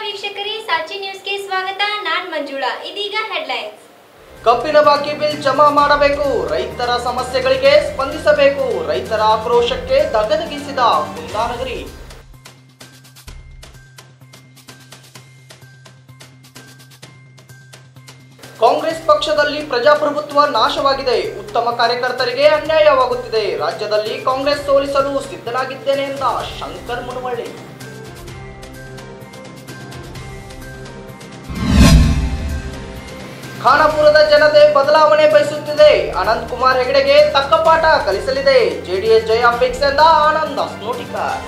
ವೀಕ್ಷಕರೇ ಸಾಚಿ ನ್ಯೂಸ್ಗೆ ಸ್ವಾಗತ ನಾನ್ ಮಂಜುಳಾ ಇದೀಗ ಹೆಡ್ಲೈನ್ಸ್ ಕಬ್ಬಿನ ಬಾಕಿ ಬಿಲ್ ಜಮಾ ಮಾಡಬೇಕು ರೈತರ ಸಮಸ್ಯೆಗಳಿಗೆ ಸ್ಪಂದಿಸಬೇಕು ರೈತರ ಆಕ್ರೋಶಕ್ಕೆ ದಗದಗಿಸಿದ ಕುಂದಾನಗರಿ ಕಾಂಗ್ರೆಸ್ ಪಕ್ಷದಲ್ಲಿ ಪ್ರಜಾಪ್ರಭುತ್ವ ನಾಶವಾಗಿದೆ ಉತ್ತಮ ಕಾರ್ಯಕರ್ತರಿಗೆ ಅನ್ಯಾಯವಾಗುತ್ತಿದೆ ರಾಜ್ಯದಲ್ಲಿ ಕಾಂಗ್ರೆಸ್ ಸೋಲಿಸಲು ಸಿದ್ಧನಾಗಿದ್ದೇನೆ ಎಂದ ಶಂಕರ್ ಮುನವಳ್ಳಿ ಖಾನಾಪುರದ ಜನತೆ ಬದಲಾವಣೆ ಬಯಸುತ್ತಿದೆ ಅನಂತ್ ಕುಮಾರ್ ಹೆಗಡೆಗೆ ತಕ್ಕ ಪಾಠ ಕಲಿಸಲಿದೆ ಜೆಡಿಎಸ್ ಜಯ ಫಿಕ್ಸ್ ಎಂದ ಆನಂದ್ ಅಸ್ನೋಟಿಕರ್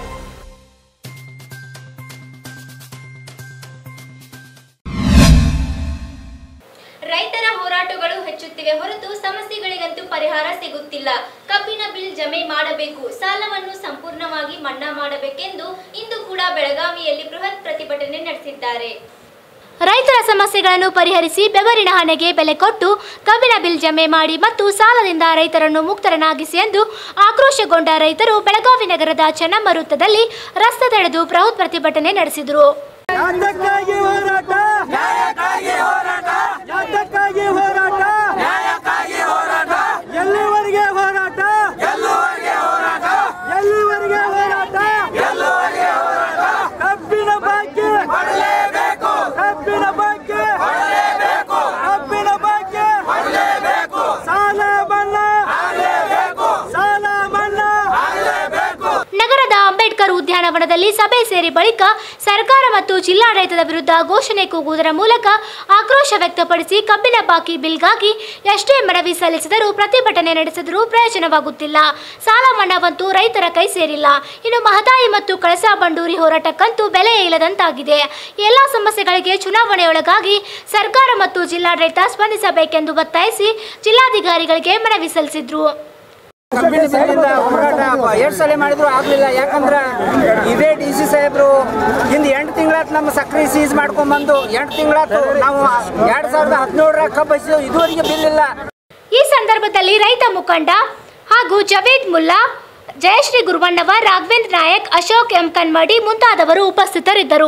ರೈತರ ಹೋರಾಟಗಳು ಹೆಚ್ಚುತ್ತಿವೆ ಹೊರತು ಸಮಸ್ಯೆಗಳಿಗಂತೂ ಪರಿಹಾರ ಸಿಗುತ್ತಿಲ್ಲ ಕಬ್ಬಿನ ಬಿಲ್ ಜಮೆ ಮಾಡಬೇಕು ಸಾಲವನ್ನು ಸಂಪೂರ್ಣವಾಗಿ ಮನ್ನಾ ಮಾಡಬೇಕೆಂದು ಇಂದು ಕೂಡ ಬೆಳಗಾವಿಯಲ್ಲಿ ಬೃಹತ್ ಪ್ರತಿಭಟನೆ ನಡೆಸಿದ್ದಾರೆ ರೈತರ ಸಮಸ್ಯೆಗಳನ್ನು ಪರಿಹರಿಸಿ ಬೆವರಿನ ಹಣೆಗೆ ಬೆಲೆ ಕೊಟ್ಟು ಕಬ್ಬಿನ ಬಿಲ್ ಜಮೆ ಮಾಡಿ ಮತ್ತು ಸಾಲದಿಂದ ರೈತರನ್ನು ಮುಕ್ತರನ್ನಾಗಿಸಿ ಎಂದು ಆಕ್ರೋಶಗೊಂಡ ರೈತರು ಬೆಳಗಾವಿ ನಗರದ ಚೆನ್ನಮ್ಮ ವೃತ್ತದಲ್ಲಿ ರಸ್ತೆ ತಡೆದು ಬೃಹತ್ ಪ್ರತಿಭಟನೆ ನಡೆಸಿದರು ಯಾತಕ್ಕಾಗಿ ಹೋರಾಟ ನ್ಯಾಯಕ್ಕಾಗಿ ಹೋರಾಟ ಯಾತಕ್ಕಾಗಿ ಹೋರಾಟ ನ್ಯಾಯಕ್ಕಾಗಿ ಹೋರಾಟ ಎಲ್ಲಿವರೆಗೆ ಹೋರಾಟ ಎಲ್ಲಿವರೆಗೆ ಹೋರಾಟ ಎಲ್ಲಿವರೆಗೆ ಹೋರಾಟ ಎಲ್ಲಿವರೆಗೆ ಹೋರಾಟ ಕಬ್ಬಿನ ಬಾಕಿ ಕೊಡಲೇಬೇಕು ಕಬ್ಬಿನ ಬಾಕಿ ಕೊಡಲೇಬೇಕು ಕಬ್ಬಿನ ಬಾಕಿ ಕೊಡಲೇಬೇಕು ಸಾಲ ಮನ್ನಾ ಆಗಲೇಬೇಕು ಸಾಲ ಮನ್ನಾ ಆಗಲೇಬೇಕು ನಗರದ ಅಂಬೇಡ್ಕರ್ ಉದ್ಯಾನವನದಲ್ಲಿ ಸಭೆ ಸೇರಿ ಬಳಿಕ ಸರ್ಕಾರ ಮತ್ತು ಜಿಲ್ಲಾಡಳಿತದ ವಿರುದ್ಧ ಘೋಷಣೆ ಕೂಗುವುದರ ಮೂಲಕ ಆಕ್ರೋಶ ವ್ಯಕ್ತಪಡಿಸಿ ಕಬ್ಬಿನ ಬಾಕಿ ಬಿಲ್ಗಾಗಿ ಎಷ್ಟೇ ಮನವಿ ಸಲ್ಲಿಸಿದರೂ ಪ್ರತಿಭಟನೆ ನಡೆಸಿದರೂ ಪ್ರಯೋಜನವಾಗುತ್ತಿಲ್ಲ ಸಾಲ ಮನ್ನಾವಂತೂ ರೈತರ ಕೈ ಸೇರಿಲ್ಲ ಇನ್ನು ಮಹದಾಯಿ ಮತ್ತು ಕಳಸಾ ಬಂಡೂರಿ ಹೋರಾಟಕ್ಕಂತೂ ಬೆಲೆ ಇಲ್ಲದಂತಾಗಿದೆ ಎಲ್ಲ ಸಮಸ್ಯೆಗಳಿಗೆ ಚುನಾವಣೆಯೊಳಗಾಗಿ ಸರ್ಕಾರ ಮತ್ತು ಜಿಲ್ಲಾಡಳಿತ ಸ್ಪಂದಿಸಬೇಕೆಂದು ಒತ್ತಾಯಿಸಿ ಜಿಲ್ಲಾಧಿಕಾರಿಗಳಿಗೆ ಮನವಿ ಸಲ್ಲಿಸಿದ್ರು ಕಬ್ಬಿನ ಬಿಲ್ಲಿಂದ ಹೋರಾಟ ಎರಡು ಸಲ ಮಾಡಿದ್ರು ಆಗ್ಲಿಲ್ಲ ಯಾಕಂದ್ರೆ ಇದೇ ಡಿ ಸಿ ಸಾಹೇಬ್ರು ಹಿಂದೆ ಎಂಟು ತಿಂಗಳಾತ್ ನಮ್ಮ ಸಕ್ರೆ ಸೀಸ್ ಮಾಡ್ಕೊಂಡ್ಬಂದು ಎಂಟು ತಿಂಗಳಾತು ನಾವು ಎರಡ್ ಸಾವಿರದ ಹದಿನೇಳರ ಕಬ್ಬು ಹಚ್ಚಿದ್ವು ಇದುವರೆಗೆ ಬಿಲ್ ಇಲ್ಲ ಈ ಸಂದರ್ಭದಲ್ಲಿ ರೈತ ಮುಖಂಡ ಹಾಗೂ ಜವೇದ್ ಮುಲ್ಲಾ ಜಯಶ್ರೀ ಗುರುವಣ್ಣವ ರಾಘವೇಂದ್ರ ನಾಯಕ್ ಅಶೋಕ್ ಎಂ ಕನ್ಮಡಿ ಮುಂತಾದವರು ಉಪಸ್ಥಿತರಿದ್ದರು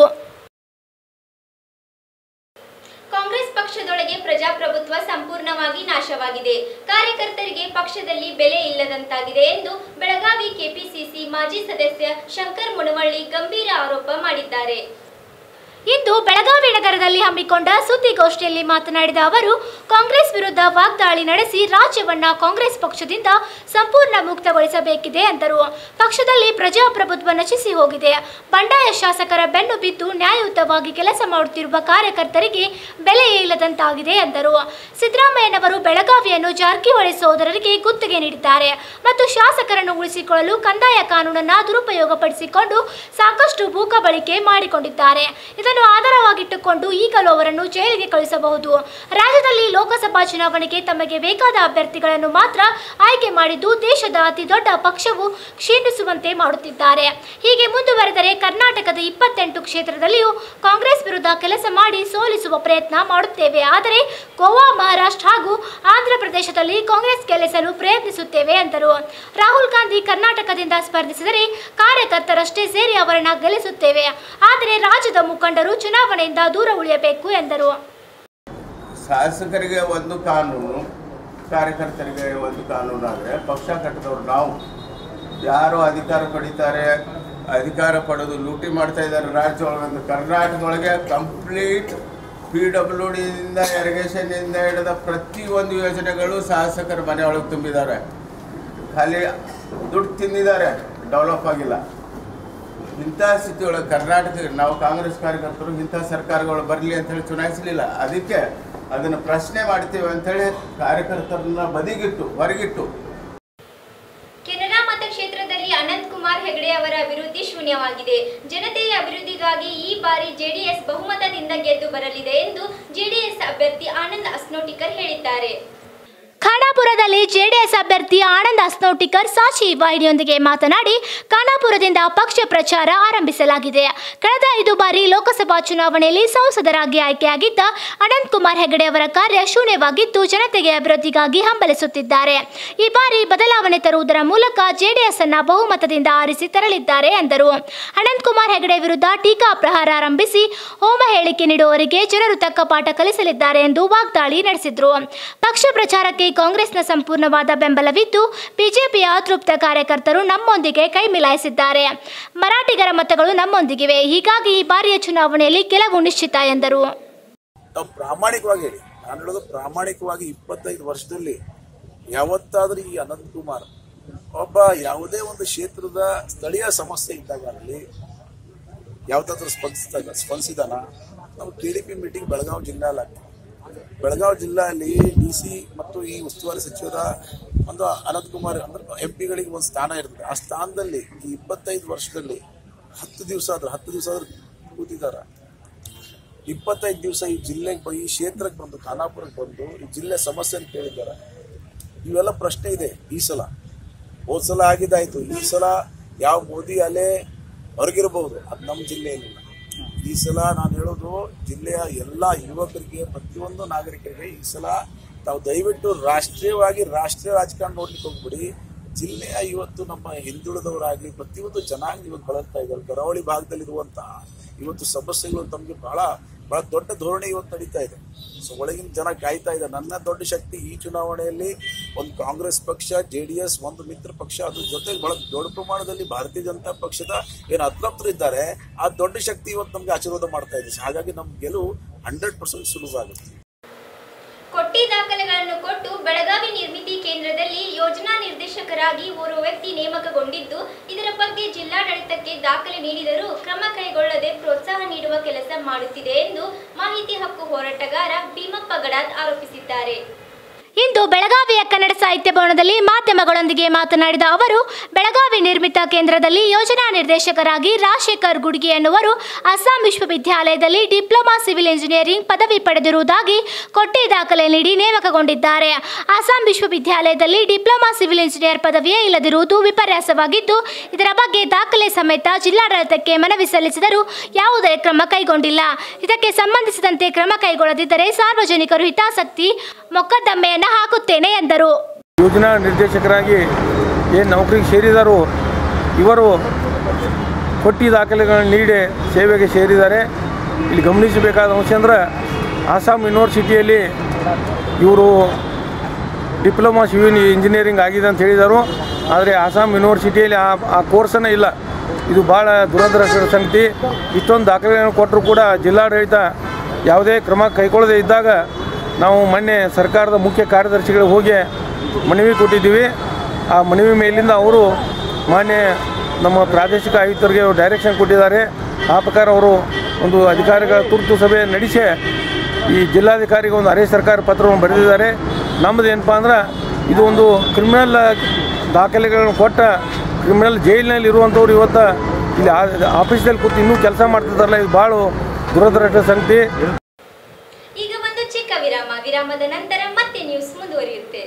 ಕಾಂಗ್ರೆಸ್ ಪಕ್ಷದೊಳಗೆ ಪ್ರಜಾಪ್ರಭುತ್ವ ಸಂಪೂರ್ಣವಾಗಿ ನಾಶವಾಗಿದೆ ಕಾರ್ಯಕರ್ತರಿಗೆ ಪಕ್ಷದಲ್ಲಿ ಬೆಲೆ ಇಲ್ಲದಂತಾಗಿದೆ ಎಂದು ಬೆಳಗಾವಿ ಕೆಪಿಸಿಸಿ ಮಾಜಿ ಸದಸ್ಯ ಶಂಕರ್ ಮುನವಳ್ಳಿ ಗಂಭೀರ ಆರೋಪ ಮಾಡಿದ್ದಾರೆ ಇಂದು ಬೆಳಗಾವಿ ನಗರದಲ್ಲಿ ಹಮ್ಮಿಕೊಂಡ ಸುದ್ದಿಗೋಷ್ಠಿಯಲ್ಲಿ ಮಾತನಾಡಿದ ಅವರು ಕಾಂಗ್ರೆಸ್ ವಿರುದ್ಧ ವಾಗ್ದಾಳಿ ನಡೆಸಿ ರಾಜ್ಯವನ್ನ ಕಾಂಗ್ರೆಸ್ ಪಕ್ಷದಿಂದ ಸಂಪೂರ್ಣ ಮುಕ್ತಗೊಳಿಸಬೇಕಿದೆ ಎಂದರು ಪಕ್ಷದಲ್ಲಿ ಪ್ರಜಾಪ್ರಭುತ್ವ ನಶಿಸಿ ಹೋಗಿದೆ ಬಂಡಾಯ ಶಾಸಕರ ಬೆನ್ನು ಬಿದ್ದು ನ್ಯಾಯಯುತವಾಗಿ ಕೆಲಸ ಮಾಡುತ್ತಿರುವ ಕಾರ್ಯಕರ್ತರಿಗೆ ಬೆಲೆ ಇಲ್ಲದಂತಾಗಿದೆ ಎಂದರು ಸಿದ್ದರಾಮಯ್ಯನವರು ಬೆಳಗಾವಿಯನ್ನು ಜಾರಕಿಹೊಳಿ ಸಹೋದರರಿಗೆ ಗುತ್ತಿಗೆ ನೀಡಿದ್ದಾರೆ ಮತ್ತು ಶಾಸಕರನ್ನು ಉಳಿಸಿಕೊಳ್ಳಲು ಕಂದಾಯ ಕಾನೂನನ್ನ ದುರುಪಯೋಗಪಡಿಸಿಕೊಂಡು ಸಾಕಷ್ಟು ಭೂಕಬಳಿಕೆ ಮಾಡಿಕೊಂಡಿದ್ದಾರೆ ಇದನ್ನು ಆಧಾರವಾಗಿಟ್ಟುಕೊಂಡು ಈಗಲೂ ಅವರನ್ನು ಜೈಲಿಗೆ ಕಳುಹಿಸಬಹುದು ರಾಜ್ಯದಲ್ಲಿ ಲೋಕಸಭಾ ಚುನಾವಣೆಗೆ ತಮಗೆ ಬೇಕಾದ ಅಭ್ಯರ್ಥಿಗಳನ್ನು ಮಾತ್ರ ಆಯ್ಕೆ ಮಾಡಿದ್ದು ದೇಶದ ಅತಿ ದೊಡ್ಡ ಪಕ್ಷವು ಕ್ಷೀಣಿಸುವಂತೆ ಮಾಡುತ್ತಿದ್ದಾರೆ ಹೀಗೆ ಮುಂದುವರೆದರೆ ಕರ್ನಾಟಕದ ಇಪ್ಪತ್ತೆಂಟು ಕ್ಷೇತ್ರದಲ್ಲಿಯೂ ಕಾಂಗ್ರೆಸ್ ವಿರುದ್ಧ ಕೆಲಸ ಮಾಡಿ ಸೋಲಿಸುವ ಪ್ರಯತ್ನ ಮಾಡುತ್ತೇವೆ ಆದರೆ ಗೋವಾ ಮಹಾರಾಷ್ಟ್ರ ಹಾಗೂ ಆಂಧ್ರ ಪ್ರದೇಶದಲ್ಲಿ ಕಾಂಗ್ರೆಸ್ ಗೆಲ್ಲಿಸಲು ಪ್ರಯತ್ನಿಸುತ್ತೇವೆ ಎಂದರು ರಾಹುಲ್ ಗಾಂಧಿ ಕರ್ನಾಟಕದಿಂದ ಸ್ಪರ್ಧಿಸಿದರೆ ಕಾರ್ಯಕರ್ತರಷ್ಟೇ ಸೇರಿ ಅವರನ್ನ ಗೆಲ್ಲಿಸುತ್ತೇವೆ ಆದರೆ ರಾಜ್ಯದ ಮುಖಂಡರು ಚುನಾವಣೆಯಿಂದ ದೂರ ಉಳಿಯಬೇಕು ಎಂದರು ಶಾಸಕರಿಗೆ ಒಂದು ಕಾನೂನು ಕಾರ್ಯಕರ್ತರಿಗೆ ಒಂದು ಕಾನೂನು ಆದರೆ ಪಕ್ಷ ಕಟ್ಟಿದವರು ನಾವು ಯಾರು ಅಧಿಕಾರ ಪಡಿತಾರೆ ಅಧಿಕಾರ ಪಡೆದು ಲೂಟಿ ಮಾಡ್ತಾ ಇದ್ದಾರೆ ರಾಜ್ಯ ಒಳಗೆ ಕರ್ನಾಟಕ ಒಳಗೆ ಕಂಪ್ಲೀಟ್ ಪಿ ಡಬ್ಲ್ಯೂ ಡಿಯಿಂದ ಇರಿಗೇಷನ್ನಿಂದ ಹಿಡಿದ ಪ್ರತಿಯೊಂದು ಯೋಜನೆಗಳು ಶಾಸಕರ ಮನೆ ಒಳಗೆ ತುಂಬಿದ್ದಾರೆ ಖಾಲಿ ದುಡ್ಡು ತಿಂದಿದ್ದಾರೆ ಡೆವಲಪ್ ಆಗಿಲ್ಲ ಇಂಥ ಸ್ಥಿತಿ ಒಳಗೆ ಕರ್ನಾಟಕ ನಾವು ಕಾಂಗ್ರೆಸ್ ಕಾರ್ಯಕರ್ತರು ಇಂಥ ಸರ್ಕಾರಗಳು ಬರಲಿ ಅಂತೇಳಿ ಚುನಾಯಿಸಲಿಲ್ಲ ಅದಕ್ಕೆ ಅದನ್ನು ಪ್ರಶ್ನೆ ಮಾಡ್ತೀವಿ ಅಂತೇಳಿ ಕಾರ್ಯಕರ್ತರನ್ನ ಬದಿಗಿಟ್ಟು ಹೊರಗಿಟ್ಟು ಕೆನರಾ ಮತಕ್ಷೇತ್ರದಲ್ಲಿ ಅನಂತ್ ಕುಮಾರ್ ಹೆಗಡೆ ಅವರ ಅಭಿವೃದ್ಧಿ ಶೂನ್ಯವಾಗಿದೆ ಜನತೆಯ ಅಭಿವೃದ್ಧಿಗಾಗಿ ಈ ಬಾರಿ ಜೆಡಿಎಸ್ ಬಹುಮತದಿಂದ ಗೆದ್ದು ಬರಲಿದೆ ಎಂದು ಜೆಡಿಎಸ್ ಅಭ್ಯರ್ಥಿ ಆನಂದ್ ಅಸ್ನೋಟಿಕರ್ ಹೇಳಿದ್ದಾರೆ ಖಾನಾಪುರದಲ್ಲಿ ಜೆಡಿಎಸ್ ಅಭ್ಯರ್ಥಿ ಆನಂದ್ ಅಸ್ನೋಟಿಕರ್ ಸಾಕ್ಷಿ ವಾಹಿನಿಯೊಂದಿಗೆ ಮಾತನಾಡಿ ಖಾನಾಪುರದಿಂದ ಪಕ್ಷ ಪ್ರಚಾರ ಆರಂಭಿಸಲಾಗಿದೆ ಕಳೆದ ಐದು ಬಾರಿ ಲೋಕಸಭಾ ಚುನಾವಣೆಯಲ್ಲಿ ಸಂಸದರಾಗಿ ಆಯ್ಕೆಯಾಗಿದ್ದ ಅನಂತ್ ಕುಮಾರ್ ಹೆಗಡೆ ಅವರ ಕಾರ್ಯ ಶೂನ್ಯವಾಗಿದ್ದು ಜನತೆಗೆ ಅಭಿವೃದ್ಧಿಗಾಗಿ ಹಂಬಲಿಸುತ್ತಿದ್ದಾರೆ ಈ ಬಾರಿ ಬದಲಾವಣೆ ತರುವುದರ ಮೂಲಕ ಜೆಡಿಎಸ್ ಅನ್ನ ಬಹುಮತದಿಂದ ಆರಿಸಿ ತರಲಿದ್ದಾರೆ ಎಂದರು ಅನಂತ್ ಕುಮಾರ್ ಹೆಗಡೆ ವಿರುದ್ಧ ಟೀಕಾ ಪ್ರಹಾರ ಆರಂಭಿಸಿ ಹೋಮ ಹೇಳಿಕೆ ನೀಡುವವರಿಗೆ ಜನರು ತಕ್ಕ ಪಾಠ ಕಲಿಸಲಿದ್ದಾರೆ ಎಂದು ವಾಗ್ದಾಳಿ ನಡೆಸಿದ್ರು ಪಕ್ಷ ಪ್ರಚಾರಕ್ಕೆ ಕಾಂಗ್ರೆಸ್ನ ಸಂಪೂರ್ಣವಾದ ಬೆಂಬಲವಿದ್ದು ಬಿಜೆಪಿಯ ಅತೃಪ್ತ ಕಾರ್ಯಕರ್ತರು ನಮ್ಮೊಂದಿಗೆ ಕೈ ಮಿಲಾಯಿಸಿದ್ದಾರೆ ಮರಾಠಿಗರ ಮತಗಳು ನಮ್ಮೊಂದಿಗಿವೆ ಹೀಗಾಗಿ ಈ ಬಾರಿಯ ಚುನಾವಣೆಯಲ್ಲಿ ಗೆಲುವು ನಿಶ್ಚಿತ ಎಂದರು ನಾವು ಪ್ರಾಮಾಣಿಕವಾಗಿ ಹೇಳಿ ನಾನು ಹೇಳೋದು ಪ್ರಾಮಾಣಿಕವಾಗಿ ಇಪ್ಪತ್ತೈದು ವರ್ಷದಲ್ಲಿ ಯಾವತ್ತಾದ್ರೂ ಈ ಅನಂತ್ ಕುಮಾರ್ ಒಬ್ಬ ಯಾವುದೇ ಒಂದು ಕ್ಷೇತ್ರದ ಸ್ಥಳೀಯ ಸಮಸ್ಯೆ ಇದ್ದಾಗಲಿ ಯಾವ್ದಾದ್ರೂ ಸ್ಪಂದಿಸಿದಾಗ ಸ್ಪಂದಿಸಿದಾನ ನಾವು K D P meeting Belagavi ಜಿಲ್ಲೆಯಲ್ಲಿ ಬೆಳಗಾವಿ ಜಿಲ್ಲೆಯಲ್ಲಿ ಡಿ ಸಿ ಮತ್ತು ಈ ಉಸ್ತುವಾರಿ ಸಚಿವರ ಒಂದು ಅನಂತ್ ಕುಮಾರ್ ಅಂದ್ರೆ ಎಂ ಪಿಗಳಿಗೆ ಒಂದು ಸ್ಥಾನ ಇರ್ತದೆ ಆ ಸ್ಥಾನದಲ್ಲಿ ಈ ಇಪ್ಪತ್ತೈದು ವರ್ಷದಲ್ಲಿ ಹತ್ತು ದಿವಸ ಆದ್ರೆ ಹತ್ತು ದಿವಸ ಆದ್ರೂ ಕೂತಿದ್ದಾರೆ ಇಪ್ಪತ್ತೈದು ದಿವಸ ಈ ಜಿಲ್ಲೆಗೆ ಬ- ಈ ಕ್ಷೇತ್ರಕ್ಕೆ ಬಂದು ಖಾನಾಪುರಕ್ಕೆ ಬಂದು ಈ ಜಿಲ್ಲೆ ಸಮಸ್ಯೆನ ಕೇಳಿದ್ದಾರೆ ಇವೆಲ್ಲ ಪ್ರಶ್ನೆ ಇದೆ ಈ ಸಲ ಹೋದ್ ಸಲ ಆಗಿದ್ದಾಯ್ತು ಈ ಸಲ ಯಾವ ಮೋದಿ ಅಲೆ ಹೊರಗಿರಬಹುದು ಅದು ನಮ್ಮ ಜಿಲ್ಲೆಯಲ್ಲಿಲ್ಲ ಈ ಸಲ ನಾನು ಹೇಳೋದು ಜಿಲ್ಲೆಯ ಎಲ್ಲ ಯುವಕರಿಗೆ ಪ್ರತಿಯೊಂದು ನಾಗರಿಕರಿಗೆ ಈ ಸಲ ತಾವು ದಯವಿಟ್ಟು ರಾಷ್ಟ್ರೀಯವಾಗಿ ರಾಷ್ಟ್ರೀಯ ರಾಜಕಾರಣ ನೋಡ್ಲಿಕ್ಕೆ ಹೋಗ್ಬಿಡಿ ಜಿಲ್ಲೆಯ ಇವತ್ತು ನಮ್ಮ ಹಿಂದುಳಿದವರಾಗಲಿ ಪ್ರತಿಯೊಂದು ಜನಾಂಗ ಇವತ್ತು ಬಳಲ್ತಾ ಇದ್ದಾರೆ ಕರಾವಳಿ ಭಾಗದಲ್ಲಿರುವಂತಹ ಇವತ್ತು ಸಮಸ್ಯೆಗಳು ತಮಗೆ ಬಹಳ ಬಹಳ ದೊಡ್ಡ ಧೋರಣೆ ಇವತ್ತು ನಡೀತಾ ಇದೆ ಸೊ ಒಳಗಿನ ಜನ ಕಾಯ್ತಾ ಇದೆ ನನ್ನ ದೊಡ್ಡ ಶಕ್ತಿ ಈ ಚುನಾವಣೆಯಲ್ಲಿ ಒಂದು ಕಾಂಗ್ರೆಸ್ ಪಕ್ಷ ಜೆ ಡಿ ಎಸ್ ಒಂದು ಮಿತ್ರ ಪಕ್ಷ ಅದ್ರ ಜೊತೆಗೆ ಬಹಳ ದೊಡ್ಡ ಪ್ರಮಾಣದಲ್ಲಿ ಭಾರತೀಯ ಜನತಾ ಪಕ್ಷದ ಏನು ಅತೃಪ್ತರು ಇದ್ದಾರೆ ಆ ದೊಡ್ಡ ಶಕ್ತಿ ಇವತ್ತು ನಮ್ಗೆ ಆಶೀರ್ವಾದ ಮಾಡ್ತಾ ಇದೆ ಹಾಗಾಗಿ ನಮ್ ಗೆಲುವು ಹಂಡ್ರೆಡ್ ಪರ್ಸೆಂಟ್ ಸುಲಭ ಕೊಟ್ಟಿ ದಾಖಲೆಗಳನ್ನು ಕೊಟ್ಟು ಬೆಳಗಾವಿ ನಿರ್ಮಿತಿ ಕೇಂದ್ರದಲ್ಲಿ ಯೋಜನಾ ನಿರ್ದೇಶಕರಾಗಿ ಓರ್ವ ವ್ಯಕ್ತಿ ನೇಮಕಗೊಂಡಿದ್ದು ಇದರ ಬಗ್ಗೆ ಜಿಲ್ಲಾಡಳಿತಕ್ಕೆ ದಾಖಲೆ ನೀಡಿದರೂ ಕ್ರಮ ಕೈಗೊಳ್ಳದೆ ಪ್ರೋತ್ಸಾಹ ನೀಡುವ ಕೆಲಸ ಮಾಡುತ್ತಿದೆ ಎಂದು ಮಾಹಿತಿ ಹಕ್ಕು ಹೋರಾಟಗಾರ ಭೀಮಪ್ಪ ಗಡಾದ್ ಆರೋಪಿಸಿದ್ದಾರೆ ಇಂದು ಬೆಳಗಾವಿಯ ಕನ್ನಡ ಸಾಹಿತ್ಯ ಭವನದಲ್ಲಿ ಮಾಧ್ಯಮಗಳೊಂದಿಗೆ ಮಾತನಾಡಿದ ಅವರು ಬೆಳಗಾವಿ ನಿರ್ಮಿತ ಕೇಂದ್ರದಲ್ಲಿ ಯೋಜನಾ ನಿರ್ದೇಶಕರಾಗಿ ರಾಜಶೇಖರ್ ಗುಡ್ಗಿ ಎನ್ನುವರು ಅಸ್ಸಾಂ ವಿಶ್ವವಿದ್ಯಾಲಯದಲ್ಲಿ ಡಿಪ್ಲೊಮಾ ಸಿವಿಲ್ ಇಂಜಿನಿಯರಿಂಗ್ ಪದವಿ ಪಡೆದಿರುವುದಾಗಿ ಕೊಟ್ಟಿ ದಾಖಲೆ ನೀಡಿ ನೇಮಕಗೊಂಡಿದ್ದಾರೆ ಅಸ್ಸಾಂ ವಿಶ್ವವಿದ್ಯಾಲಯದಲ್ಲಿ ಡಿಪ್ಲೊಮಾ ಸಿವಿಲ್ ಇಂಜಿನಿಯರ್ ಪದವಿಯೇ ಇಲ್ಲದಿರುವುದು ವಿಪರ್ಯಾಸವಾಗಿದ್ದು ಇದರ ಬಗ್ಗೆ ದಾಖಲೆ ಸಮೇತ ಜಿಲ್ಲಾಡಳಿತಕ್ಕೆ ಮನವಿ ಸಲ್ಲಿಸಿದರೂ ಯಾವುದೇ ಕ್ರಮ ಕೈಗೊಂಡಿಲ್ಲ ಇದಕ್ಕೆ ಸಂಬಂಧಿಸಿದಂತೆ ಕ್ರಮ ಕೈಗೊಳ್ಳದಿದ್ದರೆ ಸಾರ್ವಜನಿಕರು ಹಿತಾಸಕ್ತಿ ಮೊಕದ್ದಮೆಯನ್ನು ಹಾಕುತ್ತೇನೆ ಎಂದರು ಯೋಜನಾ ನಿರ್ದೇಶಕರಾಗಿ ಏನು ನೌಕರಿಗೆ ಸೇರಿದಾರೋ ಇವರು ಕೊಟ್ಟಿ ದಾಖಲೆಗಳನ್ನು ನೀಡಿ ಸೇವೆಗೆ ಸೇರಿದ್ದಾರೆ ಇಲ್ಲಿ ಗಮನಿಸಬೇಕಾದ ಅಂಶ ಅಂದ್ರೆ ಆಸಾಂ ಯೂನಿವರ್ಸಿಟಿಯಲ್ಲಿ ಇವರು ಡಿಪ್ಲೊಮಾ ಸಿವಿಲ್ ಇಂಜಿನಿಯರಿಂಗ್ ಆಗಿದೆ ಅಂತ ಹೇಳಿದರು ಆದರೆ ಆಸಾಂ ಯೂನಿವರ್ಸಿಟಿಯಲ್ಲಿ ಆ ಆ ಕೋರ್ಸನ್ನು ಇಲ್ಲ ಇದು ಭಾಳ ದುರದೃಷ್ಟದ ಸಂಗತಿ ಇಷ್ಟೊಂದು ದಾಖಲೆಗಳನ್ನು ಕೊಟ್ಟರು ಕೂಡ ಜಿಲ್ಲಾಡಳಿತ ಯಾವುದೇ ಕ್ರಮ ಕೈಗೊಳ್ಳದೇ ಇದ್ದಾಗ ನಾವು ಮೊನ್ನೆ ಸರ್ಕಾರದ ಮುಖ್ಯ ಕಾರ್ಯದರ್ಶಿಗಳಿಗೆ ಹೋಗಿ ಮನವಿ ಕೊಟ್ಟಿದ್ದೀವಿ ಆ ಮನವಿ ಮೇಲಿಂದ ಅವರು ಮಾನ್ಯ ನಮ್ಮ ಪ್ರಾದೇಶಿಕ ಆಯುಕ್ತರಿಗೆ ಡೈರೆಕ್ಷನ್ ಕೊಟ್ಟಿದ್ದಾರೆ ಆ ಪ್ರಕಾರ ಅವರು ಒಂದು ಅಧಿಕಾರಿಗಳ ತುರ್ತು ಸಭೆ ನಡೆಸಿ ಈ ಜಿಲ್ಲಾಧಿಕಾರಿಗೆ ಒಂದು ಅರೆ ಸರ್ಕಾರ ಪತ್ರವನ್ನು ಬರೆದಿದ್ದಾರೆ ನಮ್ಮದು ಏನಪ್ಪ ಅಂದ್ರೆ ಇದು ಒಂದು ಕ್ರಿಮಿನಲ್ ದಾಖಲೆಗಳನ್ನು ಕೊಟ್ಟ ಕ್ರಿಮಿನಲ್ ಜೈಲಿನಲ್ಲಿ ಇರುವಂಥವ್ರು ಇವತ್ತು ಇಲ್ಲಿ ಆ- ಆಫೀಸ್ದಲ್ಲಿ ಕೂತು ಇನ್ನೂ ಕೆಲಸ ಮಾಡ್ತಿದ್ದಾರಲ್ಲ ಇದು ಭಾಳ ದುರದೃಷ್ಟ ಸಂಗತಿ ಈಗ ಒಂದು ಚಿಕ್ಕ ವಿರಾಮ ವಿರಾಮದ ನಂತರ ಮತ್ತೆ ನ್ಯೂಸ್ ಮುಂದುವರಿಯುತ್ತೆ